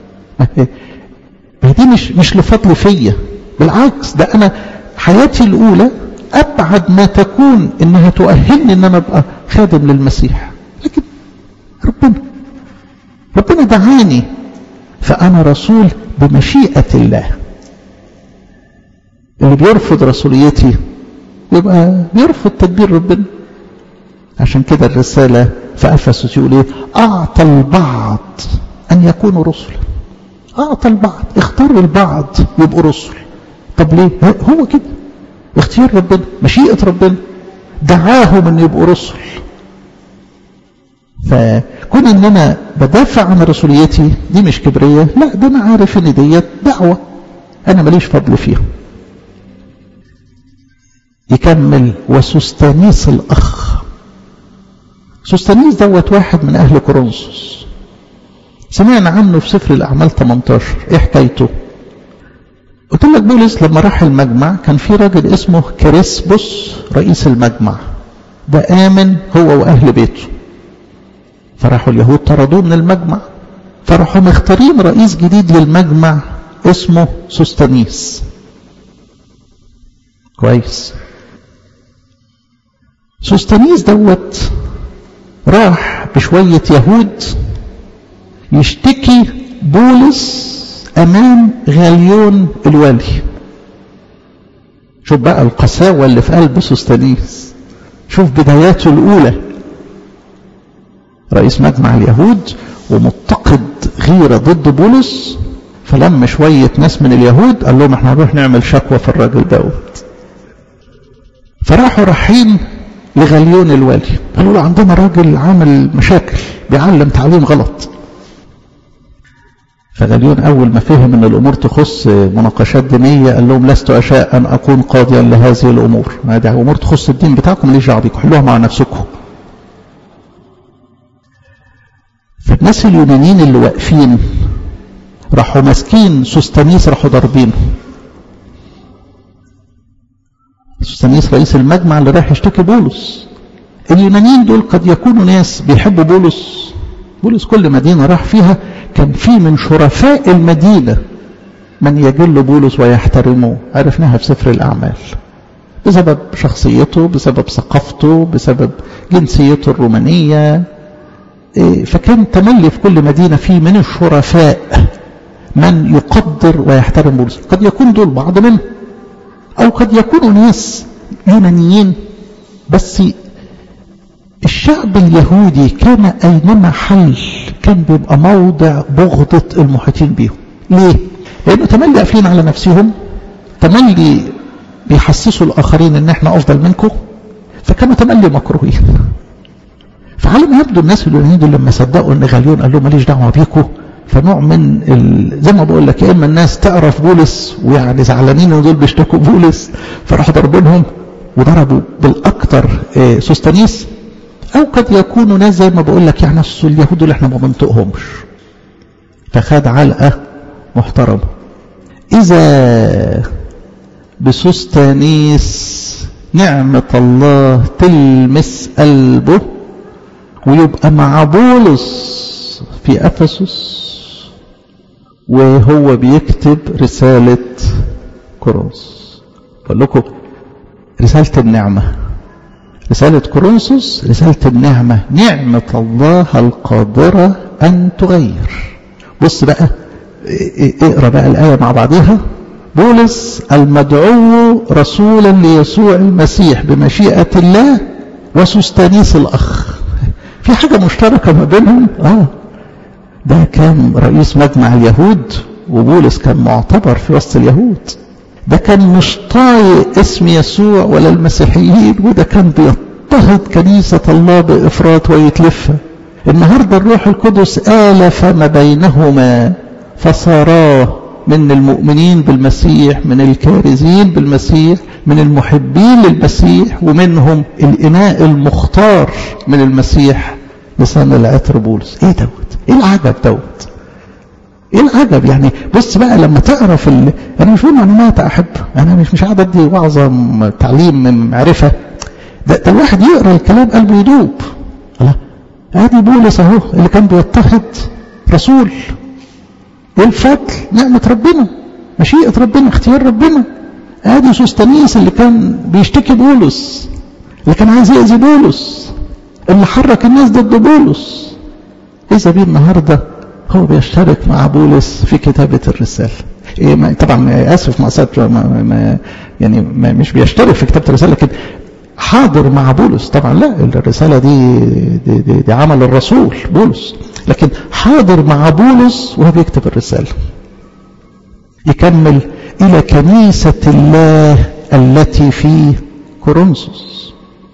[SPEAKER 1] ما دي مش مش لفضل فيا بالعكس ده انا حياتي الاولى ابعد ما تكون انها تؤهلني ان انا ابقى خادم للمسيح لكن ربنا ربنا دعاني فانا رسول بمشيئه الله اللي بيرفض رسوليتي يبقى بيرفض تدبير ربنا عشان كده الرسالة في أفسس يقول إيه أعطى البعض أن يكونوا رسلا أعطى البعض اختار البعض يبقوا رسل طب ليه هو كده اختيار ربنا مشيئة ربنا دعاهم أن يبقوا رسل فكون ان انا بدافع عن رسوليتي دي مش كبرية لا ده انا عارف ان ديت دعوة انا ماليش فضل فيها يكمل وسستانيس الاخ سوستانيس دوت واحد من أهل كورنثوس سمعنا عنه في سفر الأعمال 18 إيه حكايته قلت لك بولس لما راح المجمع كان في راجل اسمه كريسبوس رئيس المجمع ده آمن هو وأهل بيته فراحوا اليهود طردوه من المجمع فراحوا مختارين رئيس جديد للمجمع اسمه سوستانيس كويس سوستانيس دوت راح بشوية يهود يشتكي بولس أمام غاليون الوالي شوف بقى القساوة اللي في قلب سوستانيس شوف بداياته الأولى رئيس مجمع اليهود ومتقد غيرة ضد بولس فلما شوية ناس من اليهود قال لهم احنا هنروح نعمل شكوى في الراجل دوت فراحوا رايحين لغليون الوالي قالوا له عندنا راجل عامل مشاكل بيعلم تعليم غلط فغليون أول ما فهم أن الأمور تخص مناقشات دينية قال لهم لست أشاء أن أكون قاضيا لهذه الأمور هذه أمور تخص الدين بتاعكم ليش دعوة بيكم حلوها مع نفسكم فالناس اليونانيين اللي واقفين راحوا ماسكين سوستانيس راحوا ضاربينه سوستانيس رئيس المجمع اللي راح يشتكي بولس اليونانيين دول قد يكونوا ناس بيحبوا بولس بولس كل مدينة راح فيها كان في من شرفاء المدينة من يجل بولس ويحترمه عرفناها في سفر الأعمال بسبب شخصيته بسبب ثقافته بسبب جنسيته الرومانية فكان تملي في كل مدينة في من الشرفاء من يقدر ويحترم بولس قد يكون دول بعض منهم أو قد يكونوا ناس يونانيين بس الشعب اليهودي كان أينما حل كان بيبقى موضع بغضة المحيطين بيهم ليه؟ لأنه تملي قافلين على نفسهم تملي بيحسسوا الآخرين إن إحنا أفضل منكم فكانوا تملي مكروهين فعلى ما يبدو الناس اليونانيين دول لما صدقوا إن غاليون قال لهم ماليش دعوة بيكم فنوع من ال... زي ما بقول لك يا اما الناس تعرف بولس ويعني زعلانين ان دول بيشتكوا بولس فراحوا ضربينهم وضربوا بالاكثر إيه سوستانيس او قد يكونوا ناس زي ما بقول لك يعني اليهود اللي احنا ما بنطقهمش فخد علقه محترمه اذا بسوستانيس نعمة الله تلمس قلبه ويبقى مع بولس في أفسس وهو بيكتب رسالة كورنثوس بقول لكم رسالة النعمة رسالة كورنثوس رسالة النعمة نعمة الله القادرة أن تغير بص بقى اقرا بقى الآية مع بعضها بولس المدعو رسولا ليسوع المسيح بمشيئة الله وسستانيس الأخ في حاجة مشتركة ما بينهم آه ده كان رئيس مجمع اليهود وبولس كان معتبر في وسط اليهود ده كان مش طايق اسم يسوع ولا المسيحيين وده كان بيضطهد كنيسة الله بإفراط ويتلفها النهاردة الروح القدس آلف ما بينهما فصارا من المؤمنين بالمسيح من الكارزين بالمسيح من المحبين للمسيح ومنهم الإناء المختار من المسيح لسان العطر بولس ايه دوت ايه العجب دوت ايه العجب يعني بص بقى لما تعرف ال... انا مش بقول معلومات احب انا مش مش قاعد ادي وعظه تعليم من معرفه ده, ده الواحد يقرا الكلام قلبه يدوب الله ادي بولس اهو اللي كان بيضطهد رسول ايه الفضل نعمه ربنا مشيئه ربنا اختيار ربنا ادي سوستانيس اللي كان بيشتكي بولس اللي كان عايز يأذي بولس اللي حرك الناس ضد بولس إذا بيه النهارده هو بيشترك مع بولس في كتابة الرسالة إيه ما طبعا آسف ما ما ما يعني ما مش بيشترك في كتابة الرسالة لكن حاضر مع بولس طبعا لا الرسالة دي دي, دي, دي عمل الرسول بولس لكن حاضر مع بولس وهو بيكتب الرسالة يكمل إلى كنيسة الله التي في كورنثوس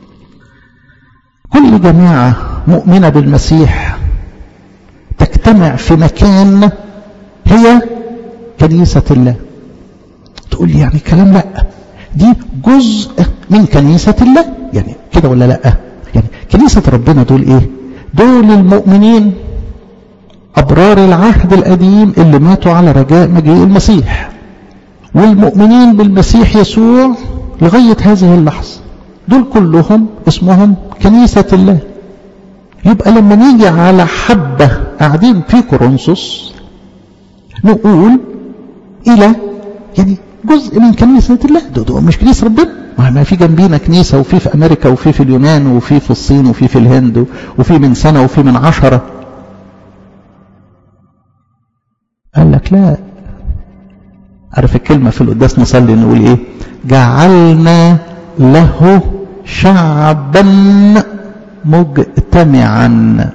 [SPEAKER 1] كل جماعة مؤمنة بالمسيح تجتمع في مكان هي كنيسة الله تقول لي يعني كلام لا دي جزء من كنيسة الله يعني كده ولا لا يعني كنيسة ربنا دول ايه دول المؤمنين أبرار العهد القديم اللي ماتوا على رجاء مجيء المسيح والمؤمنين بالمسيح يسوع لغاية هذه اللحظة دول كلهم اسمهم كنيسة الله يبقى لما نيجي على حبة قاعدين في كورنثوس نقول إلى يعني جزء من كنيسة الله ده, ده مش كنيسة ربنا ما في جنبينا كنيسة وفي في أمريكا وفي في اليونان وفي في الصين وفي في الهند وفي من سنة وفي من عشرة قال لك لا عارف الكلمة في القداس نصلي نقول ايه جعلنا له شعبا مجتمعا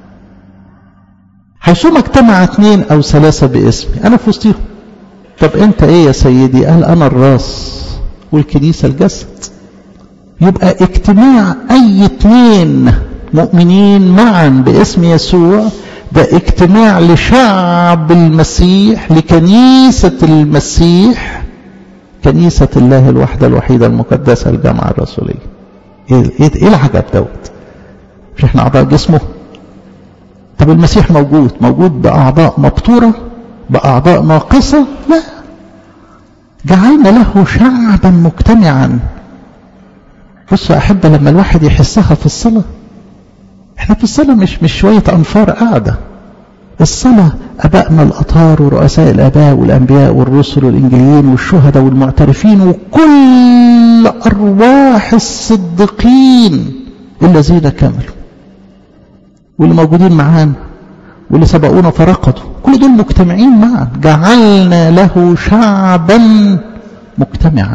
[SPEAKER 1] حيثما اجتمع اثنين او ثلاثة باسمي انا في وسطهم طب انت ايه يا سيدي قال انا الراس والكنيسة الجسد يبقى اجتماع اي اثنين مؤمنين معا باسم يسوع ده اجتماع لشعب المسيح لكنيسة المسيح كنيسة الله الوحدة الوحيدة المقدسة الجامعة الرسولية ايه, إيه, إيه العجب دوت مش احنا اعضاء جسمه طب المسيح موجود موجود باعضاء مبتورة باعضاء ناقصة لا جعلنا له شعبا مجتمعا بصوا يا احبه لما الواحد يحسها في الصلاه احنا في الصلاه مش مش شويه انفار قاعده الصلاة أبائنا الأطهار ورؤساء الآباء والأنبياء والرسل والإنجيليين والشهداء والمعترفين وكل أرواح الصديقين الذين كملوا واللي موجودين معانا واللي سبقونا فرقدوا كل دول مجتمعين معا جعلنا له شعبا مجتمعا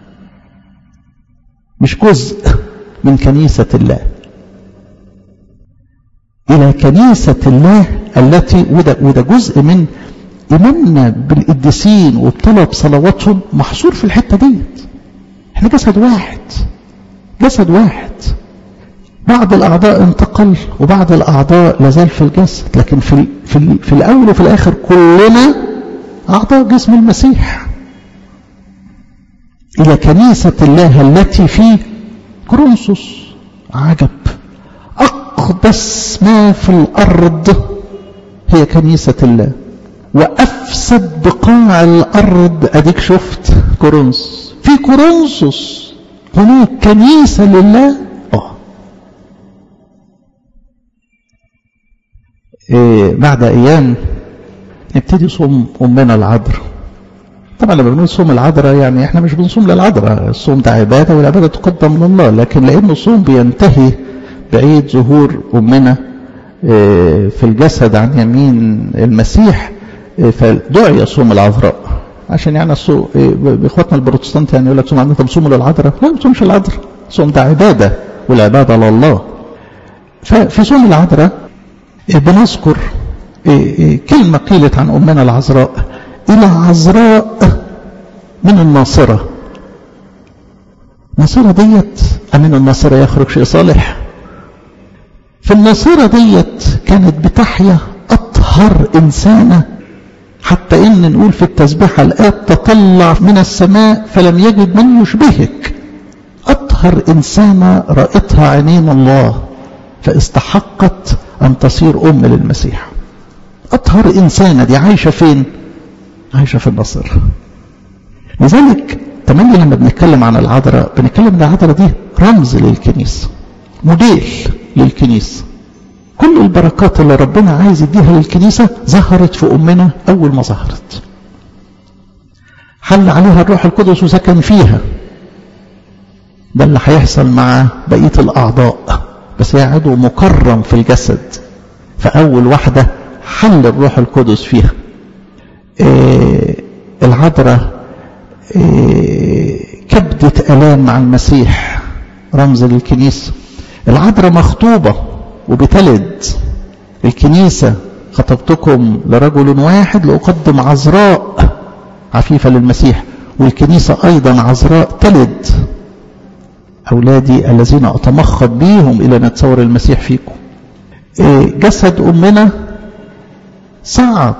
[SPEAKER 1] مش جزء من كنيسة الله إلى كنيسة الله التي وده, وده جزء من إيماننا بالقديسين وبطلب صلواتهم محصور في الحتة ديت احنا جسد واحد جسد واحد بعض الأعضاء انتقل وبعض الأعضاء لازال في الجسد لكن في, ال في, ال في الأول وفي الآخر كلنا أعضاء جسم المسيح إلى كنيسة الله التي في كرونسوس عجب أقدس ما في الأرض هي كنيسة الله وأفسد بقاع الأرض أديك شفت كورنثوس في كورنثوس هناك كنيسة لله اه إيه بعد ايام نبتدي صوم امنا العذراء طبعا لما بنقول صوم العذراء يعني احنا مش بنصوم للعذراء الصوم ده عباده والعباده تقدم لله لكن لانه الصوم بينتهي بعيد ظهور امنا إيه في الجسد عن يمين المسيح إيه فدعي صوم العذراء عشان يعني الصوم باخواتنا البروتستانت يعني يقول لك صوم انت بتصوم للعذراء لا ما بتصومش للعذراء صوم ده عباده والعباده لله ففي صوم العذراء بنذكر كلمه قيلت عن امنا العذراء الى عذراء من الناصره الناصره ديت امين الناصره يخرج شيء صالح في الناصره ديت كانت بتحيا اطهر انسانه حتى إن نقول في التسبيحة الآب تطلع من السماء فلم يجد من يشبهك أطهر إنسانة رأتها عينين الله فاستحقت أن تصير أم للمسيح أطهر إنسانة دي عايشة فين عايشة في النصر لذلك تملي لما بنتكلم عن العذراء بنتكلم عن العذراء دي رمز للكنيسة موديل للكنيسة كل البركات اللي ربنا عايز يديها للكنيسة ظهرت في أمنا أول ما ظهرت حل عليها الروح القدس وسكن فيها ده اللي هيحصل مع بقية الأعضاء بس هي عضو مكرم في الجسد فأول واحدة حل الروح القدس فيها إيه العذراء إيه كبدة ألام مع المسيح رمز للكنيسة العذراء مخطوبة وبتلد الكنيسة خطبتكم لرجل واحد لأقدم عذراء عفيفة للمسيح والكنيسة أيضا عذراء تلد أولادي الذين أتمخض بيهم إلى نتصور المسيح فيكم جسد أمنا صعد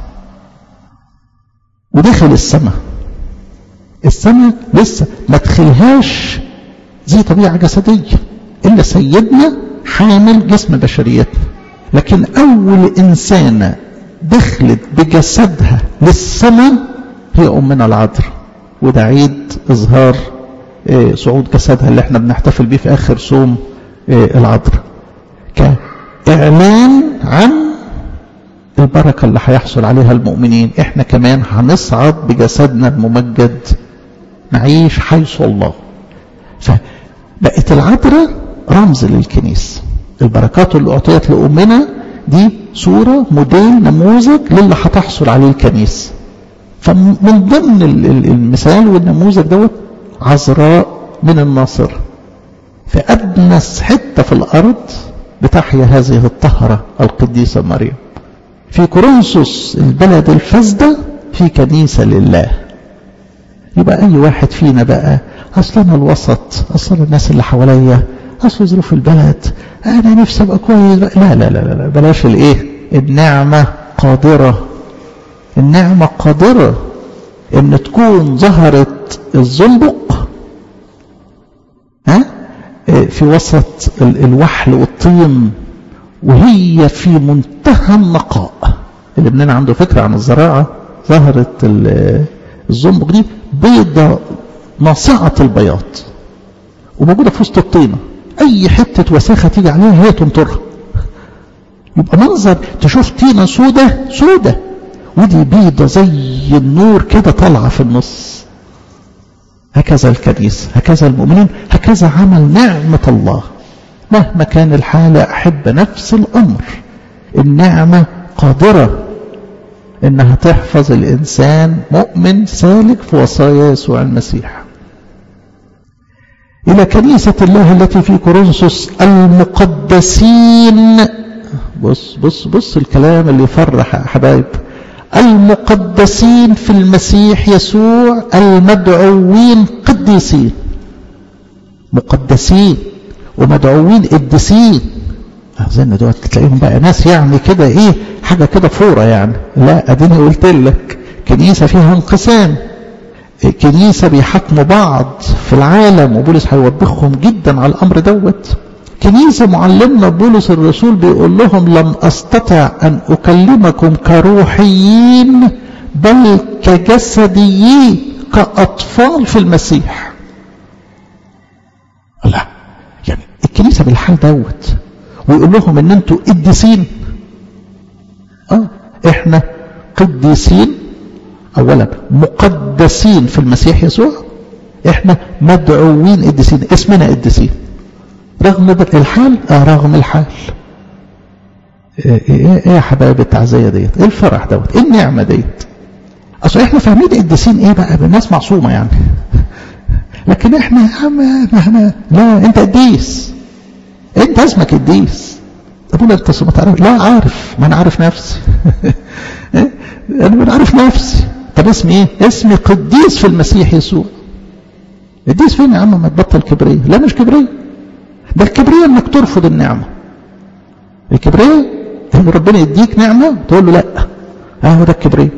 [SPEAKER 1] ودخل السماء السماء لسه ما تخلهاش زي طبيعة جسدية إلا سيدنا حامل جسم بشريتنا لكن أول إنسانة دخلت بجسدها للسماء هي أمنا العذراء وده عيد إظهار صعود جسدها اللي احنا بنحتفل بيه في آخر صوم العذراء كإعلان عن البركة اللي هيحصل عليها المؤمنين احنا كمان هنصعد بجسدنا الممجد نعيش حيث الله فبقت العذراء رمز للكنيسة البركات اللي أعطيت لأمنا دي صورة موديل نموذج للي هتحصل عليه الكنيسة فمن ضمن المثال والنموذج دوت عذراء من الناصر في أدنس حتة في الأرض بتحيا هذه الطهرة القديسة مريم في كورنثوس البلد الفاسدة في كنيسة لله يبقى أي واحد فينا بقى أصلا الوسط أصلا الناس اللي حواليا أصل ظروف البلد أنا نفسي أبقى كويس لا لا لا لا بلاش الإيه النعمة قادرة النعمة قادرة إن تكون ظهرت الزنبق ها في وسط الوحل والطين وهي في منتهى النقاء اللي مننا عنده فكرة عن الزراعة ظهرت الزنبق دي بيضة ناصعة البياض وموجودة في وسط الطينة أي حتة وساخة تيجي عليها هي تنطرها يبقى منظر تشوف طينة سودة سودة ودي بيضة زي النور كده طالعة في النص هكذا الكنيسة هكذا المؤمنين هكذا عمل نعمة الله مهما كان الحالة أحب نفس الأمر النعمة قادرة إنها تحفظ الإنسان مؤمن سالك في وصايا يسوع المسيح إلى كنيسة الله التي في كورنثوس المقدسين بص بص بص الكلام اللي يفرح يا حبايب المقدسين في المسيح يسوع المدعوين قديسين مقدسين ومدعوين قديسين اظن دوت تلاقيهم بقى ناس يعني كده ايه حاجه كده فوره يعني لا اديني قلت لك كنيسه فيها انقسام كنيسه بيحكموا بعض في العالم وبولس هيوبخهم جدا على الامر دوت كنيسه معلمنا بولس الرسول بيقول لهم لم استطع ان اكلمكم كروحيين بل كجسديين كاطفال في المسيح الكنيسة بالحال دوت ويقول لهم ان انتوا قديسين اه احنا قديسين اولا مقدسين في المسيح يسوع احنا مدعوين قديسين اسمنا قديسين رغم الحال اه رغم الحال ايه, إيه, إيه يا حبايب التعزية ديت ايه الفرح دوت ايه النعمة ديت اصل احنا فاهمين قديسين ايه بقى الناس معصومة يعني لكن احنا يا عم احنا لا انت قديس انت اسمك قديس ابونا انت ما تعرف لا عارف ما انا عارف نفسي انا عارف نفسي طب اسمي ايه اسمي قديس في المسيح يسوع قديس فين يا عم ما تبطل كبرية لا مش كبرية ده الكبرية انك ترفض النعمة الكبرية ان ربنا يديك نعمة تقول له لا اهو ده الكبرية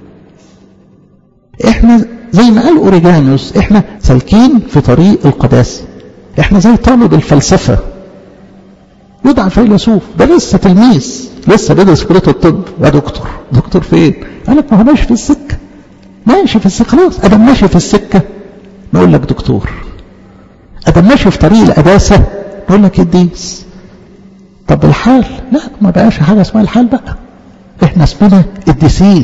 [SPEAKER 1] احنا زي ما قال اوريجانوس احنا سالكين في طريق القداسة احنا زي طالب الفلسفة يدعى فيلسوف ده لسه تلميذ لسه بيدرس كليه الطب يا دكتور دكتور فين قال لك ما هو ماشي في السكه ماشي في السكه خلاص ادم ماشي في السكه نقول لك دكتور ادم ماشي في طريق القداسه نقول لك قديس طب الحال لا ما بقاش حاجه اسمها الحال بقى احنا اسمنا قديسين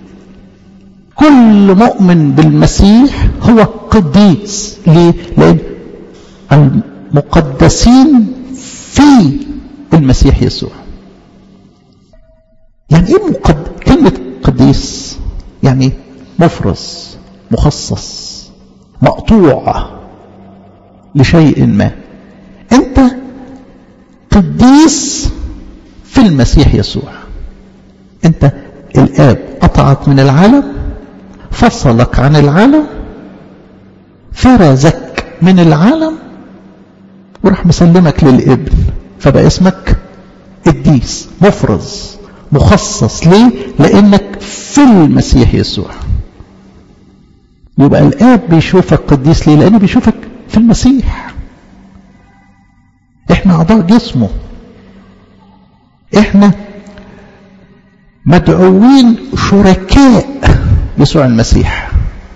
[SPEAKER 1] كل مؤمن بالمسيح هو قديس ليه لان المقدسين في المسيح يسوع يعني ايه مقد... كلمة قديس يعني مفرز مخصص مقطوع لشيء ما انت قديس في المسيح يسوع انت الاب قطعك من العالم فصلك عن العالم فرزك من العالم وراح مسلمك للابن فبقى اسمك قديس مفرز مخصص ليه لانك في المسيح يسوع يبقى الاب بيشوفك قديس ليه لانه بيشوفك في المسيح احنا اعضاء جسمه احنا مدعوين شركاء يسوع المسيح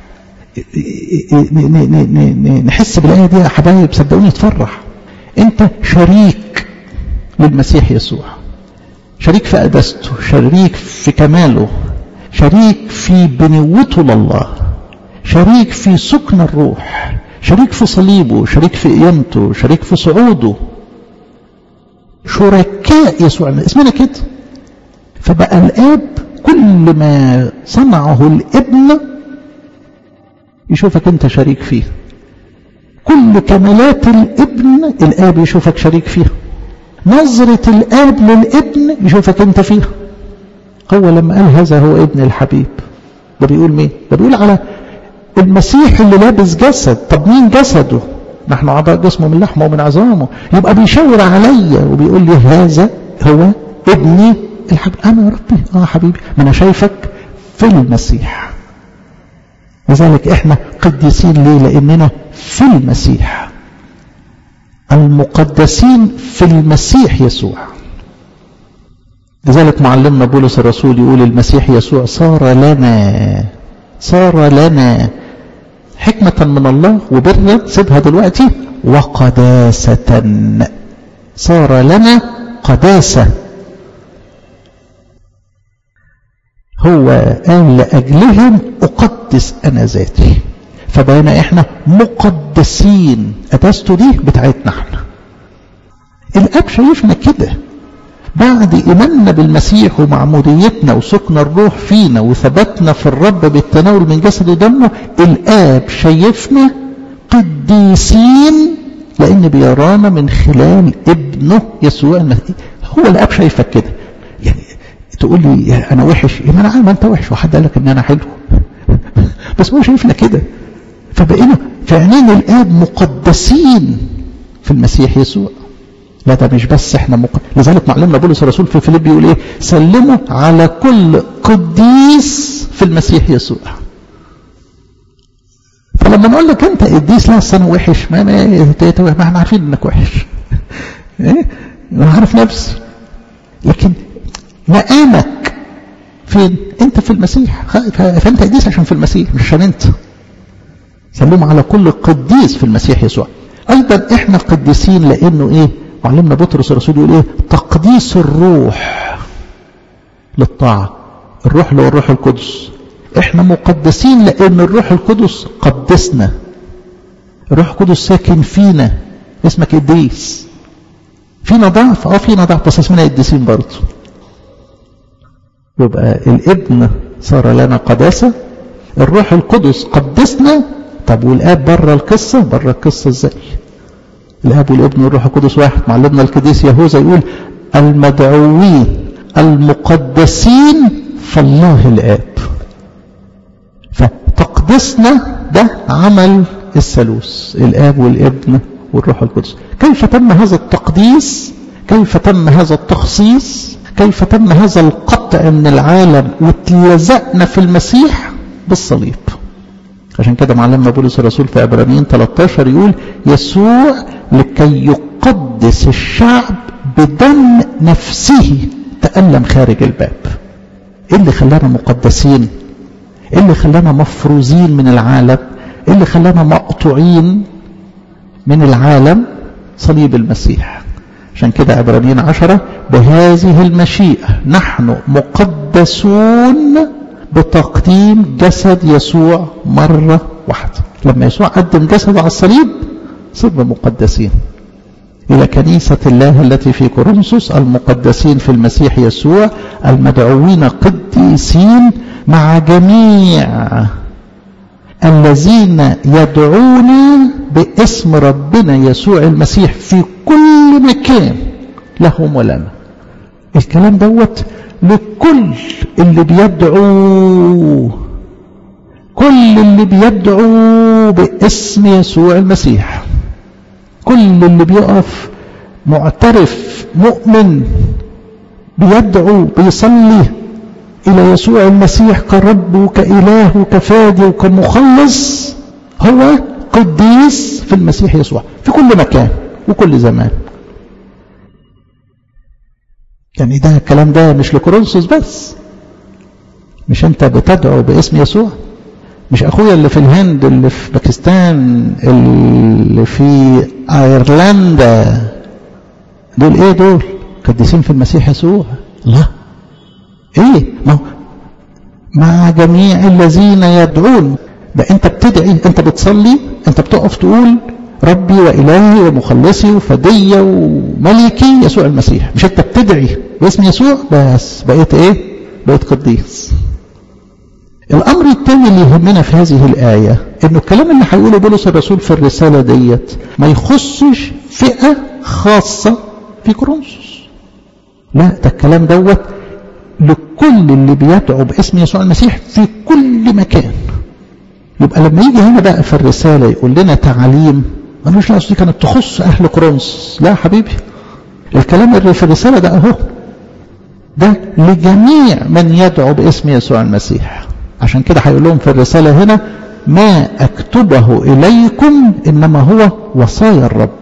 [SPEAKER 1] نحس بالايه دي يا حبايب صدقوني تفرح انت شريك للمسيح يسوع شريك في قداسته شريك في كماله شريك في بنوته لله شريك في سكن الروح شريك في صليبه شريك في قيامته شريك في صعوده شركاء يسوع اسمنا كده فبقى الاب كل ما صنعه الابن يشوفك انت شريك فيه كل كمالات الابن الاب يشوفك شريك فيها نظرة الاب للابن يشوفك انت فيها هو لما قال هذا هو ابن الحبيب ده بيقول مين ده بيقول على المسيح اللي لابس جسد طب مين جسده نحن اعضاء جسمه من لحمه ومن عظامه يبقى بيشاور عليا وبيقول لي هذا هو ابني الحبيب انا يا ربي اه حبيبي ما انا شايفك في المسيح لذلك احنا قديسين ليه لاننا في المسيح المقدسين في المسيح يسوع لذلك معلمنا بولس الرسول يقول المسيح يسوع صار لنا صار لنا حكمة من الله وبرا سيبها دلوقتي وقداسة صار لنا قداسة هو قال لأجلهم أقدس أنا ذاتي فبقينا احنا مقدسين قداسته دي بتاعتنا احنا الاب شايفنا كده بعد ايماننا بالمسيح ومعموديتنا وسكن الروح فينا وثبتنا في الرب بالتناول من جسد ودمه الاب شايفنا قديسين لان بيرانا من خلال ابنه يسوع المسيح هو الاب شايفك كده يعني تقول لي انا وحش ما انا عارف انت وحش وحد قال لك ان انا حلو بس هو شايفنا كده فبقينا في عينين الاب مقدسين في المسيح يسوع لا ده مش بس احنا مق... لذلك معلمنا بولس الرسول في فيليب بيقول ايه سلموا على كل قديس في المسيح يسوع فلما نقول لك انت قديس لا انا وحش ما ما, ما احنا عارفين انك وحش ايه انا عارف نفسي لكن مقامك فين انت في المسيح فانت قديس عشان في المسيح مش عشان انت سلموا على كل قديس في المسيح يسوع أيضا إحنا قديسين لأنه إيه معلمنا بطرس الرسول يقول إيه تقديس الروح للطاعة الروح اللي هو الروح القدس إحنا مقدسين لأن الروح القدس قدسنا الروح القدس ساكن فينا اسمك قديس فينا ضعف اه فينا ضعف بس اسمنا قديسين برضه يبقى الابن صار لنا قداسة الروح القدس قدسنا طب والاب بره القصة بره القصة ازاي الاب والابن والروح القدس واحد معلمنا القديس يهوذا يقول المدعوين المقدسين فالله الاب فتقدسنا ده عمل الثالوث الاب والابن والروح القدس كيف تم هذا التقديس كيف تم هذا التخصيص كيف تم هذا القطع من العالم واتلزقنا في المسيح بالصليب عشان كده معلمنا بولس الرسول في عبرانيين 13 يقول يسوع لكي يقدس الشعب بدم نفسه تألم خارج الباب ايه اللي خلانا مقدسين ايه اللي خلانا مفروزين من العالم ايه اللي خلانا مقطوعين من العالم صليب المسيح عشان كده عبرانيين عشرة بهذه المشيئة نحن مقدسون بتقديم جسد يسوع مرة واحدة لما يسوع قدم جسده على الصليب صرنا مقدسين إلى كنيسة الله التي في كورنثوس المقدسين في المسيح يسوع المدعوين قديسين مع جميع الذين يدعون باسم ربنا يسوع المسيح في كل مكان لهم ولنا الكلام دوت لكل اللي بيدعو كل اللي بيدعو باسم يسوع المسيح كل اللي بيقف معترف مؤمن بيدعو بيصلي إلى يسوع المسيح كرب وكإله وكفادي وكمخلص هو قديس في المسيح يسوع في كل مكان وكل زمان يعني ده الكلام ده مش لكورنثوس بس مش انت بتدعو باسم يسوع مش اخويا اللي في الهند اللي في باكستان اللي في ايرلندا دول ايه دول قديسين في المسيح يسوع الله ايه ما مع جميع الذين يدعون ده انت بتدعي انت بتصلي انت بتقف تقول ربي وإلهي ومخلصي وفدية وملكي يسوع المسيح مش انت بتدعي باسم يسوع بس بقيت ايه بقيت قديس الامر الثاني اللي يهمنا في هذه الآية انه الكلام اللي هيقوله بولس الرسول في الرسالة ديت ما يخصش فئة خاصة في كورنثوس لا ده الكلام دوت لكل اللي بيدعو باسم يسوع المسيح في كل مكان يبقى لما يجي هنا بقى في الرسالة يقول لنا تعاليم ملوش لا دي كانت تخص أهل كورنثوس لا حبيبي الكلام اللي في الرسالة ده أهو ده لجميع من يدعو باسم يسوع المسيح عشان كده هيقول لهم في الرسالة هنا ما أكتبه إليكم إنما هو وصايا الرب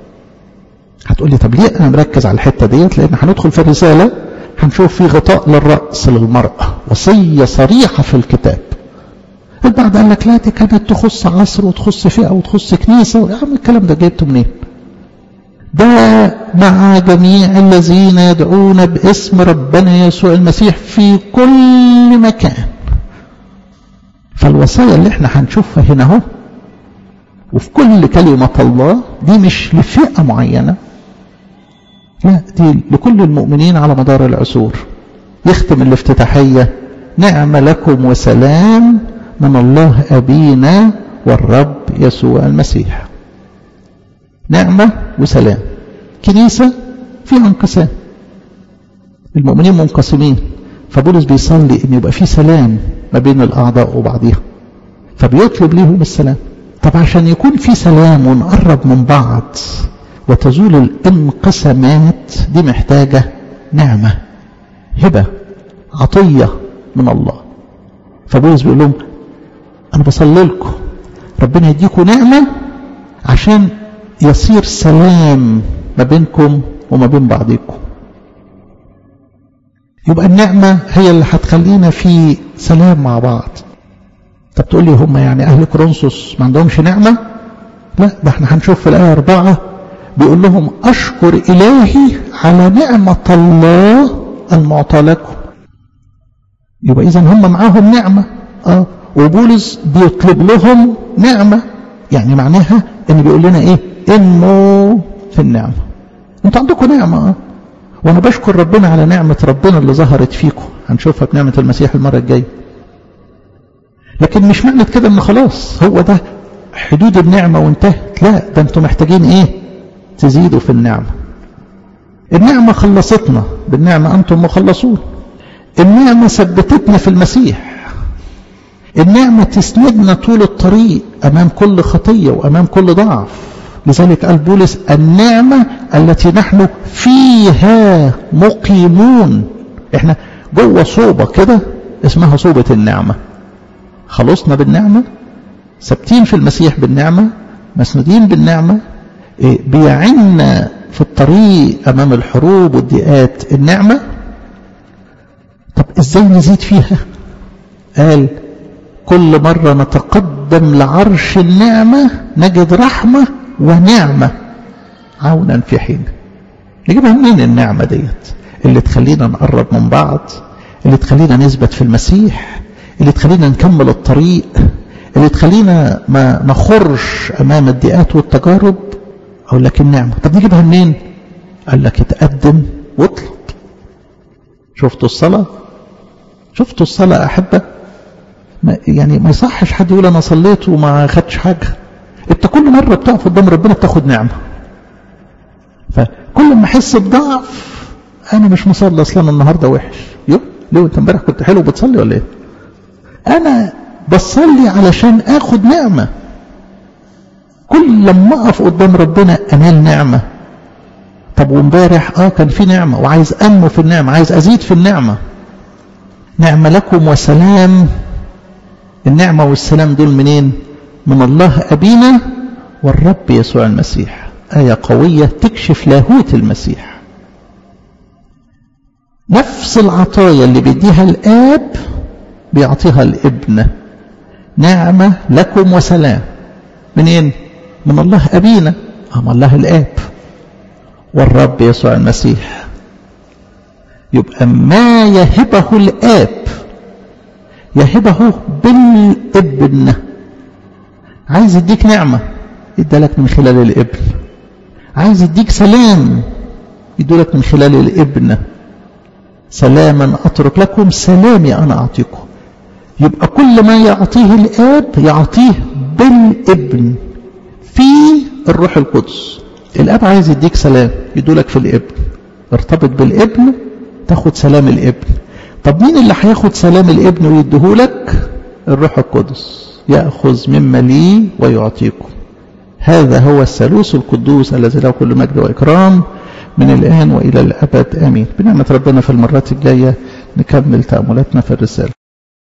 [SPEAKER 1] هتقول لي طب ليه أنا مركز على الحتة ديت لأن هندخل في الرسالة هنشوف في غطاء للرأس للمرأة وصية صريحة في الكتاب البعض قال لك لا دي كانت تخص عصر وتخص فئة وتخص كنيسة يا عم الكلام ده جبته منين ده مع جميع الذين يدعون باسم ربنا يسوع المسيح في كل مكان فالوصايا اللي احنا هنشوفها هنا اهو وفي كل كلمة الله دي مش لفئة معينة لا دي لكل المؤمنين على مدار العصور يختم الافتتاحية نعم لكم وسلام من الله أبينا والرب يسوع المسيح نعمة وسلام كنيسة فيها انقسام المؤمنين منقسمين فبولس بيصلي ان يبقى في سلام ما بين الاعضاء وبعضها فبيطلب ليهم السلام طب عشان يكون في سلام ونقرب من بعض وتزول الانقسامات دي محتاجة نعمة هبة عطية من الله فبولس بيقول لهم أنا بصلي لكم ربنا يديكم نعمة عشان يصير سلام ما بينكم وما بين بعضكم يبقى النعمة هي اللي هتخلينا في سلام مع بعض طب تقول لي هم يعني أهل كورنثوس ما عندهمش نعمة لا ده احنا هنشوف في الآية أربعة بيقول لهم أشكر إلهي على نعمة الله المعطى لكم يبقى إذا هم معاهم نعمة اه وبولس بيطلب لهم نعمة يعني معناها ان بيقول لنا ايه انمو في النعمة انتوا عندكم نعمة اه وانا بشكر ربنا على نعمة ربنا اللي ظهرت فيكم هنشوفها بنعمة المسيح المرة الجاية لكن مش معنى كده ان خلاص هو ده حدود النعمة وانتهت لا ده انتوا محتاجين ايه تزيدوا في النعمة النعمة خلصتنا بالنعمة انتم مخلصون النعمة ثبتتنا في المسيح النعمة تسندنا طول الطريق أمام كل خطية وأمام كل ضعف لذلك قال بولس النعمة التي نحن فيها مقيمون احنا جوه صوبة كده اسمها صوبة النعمة خلصنا بالنعمة ثابتين في المسيح بالنعمة مسندين بالنعمة إيه بيعنا في الطريق أمام الحروب والضيقات النعمة طب ازاي نزيد فيها قال كل مرة نتقدم لعرش النعمة نجد رحمة ونعمة عونا في حين نجيبها منين النعمة ديت اللي تخلينا نقرب من بعض اللي تخلينا نثبت في المسيح اللي تخلينا نكمل الطريق اللي تخلينا ما نخرش أمام الضيقات والتجارب أقول لك النعمة طب نجيبها منين قال لك اتقدم واطلب شفتوا الصلاة شفتوا الصلاة أحبة ما يعني ما يصحش حد يقول أنا صليت وما خدش حاجة أنت كل مرة بتقف قدام ربنا بتاخد نعمة فكل ما أحس بضعف أنا مش مصلي أصلا النهاردة وحش يو ليه أنت امبارح كنت حلو بتصلي ولا إيه؟ أنا بصلي علشان آخد نعمة كل لما أقف قدام ربنا أنال نعمة طب وامبارح اه كان في نعمة وعايز أنمو في النعمة عايز أزيد في النعمة نعمة لكم وسلام النعمة والسلام دول منين من الله أبينا والرب يسوع المسيح آية قوية تكشف لاهوت المسيح نفس العطايا اللي بيديها الآب بيعطيها الابن نعمة لكم وسلام منين من الله أبينا أم الله الآب والرب يسوع المسيح يبقى ما يهبه الآب يهبه بالابن عايز يديك نعمة يدالك من خلال الابن عايز يديك سلام يدولك من خلال الابن سلاما أترك لكم سلامي أنا أعطيكم يبقى كل ما يعطيه الآب يعطيه بالابن في الروح القدس الاب عايز يديك سلام يدولك في الابن ارتبط بالابن تاخد سلام الابن طب مين اللي هياخد سلام الابن ويديهولك الروح القدس ياخذ مما لي ويعطيكم هذا هو الثالوث القدوس الذي له كل مجد واكرام من الان والى الابد امين بنعمه ربنا في المرات الجايه نكمل تاملاتنا في الرساله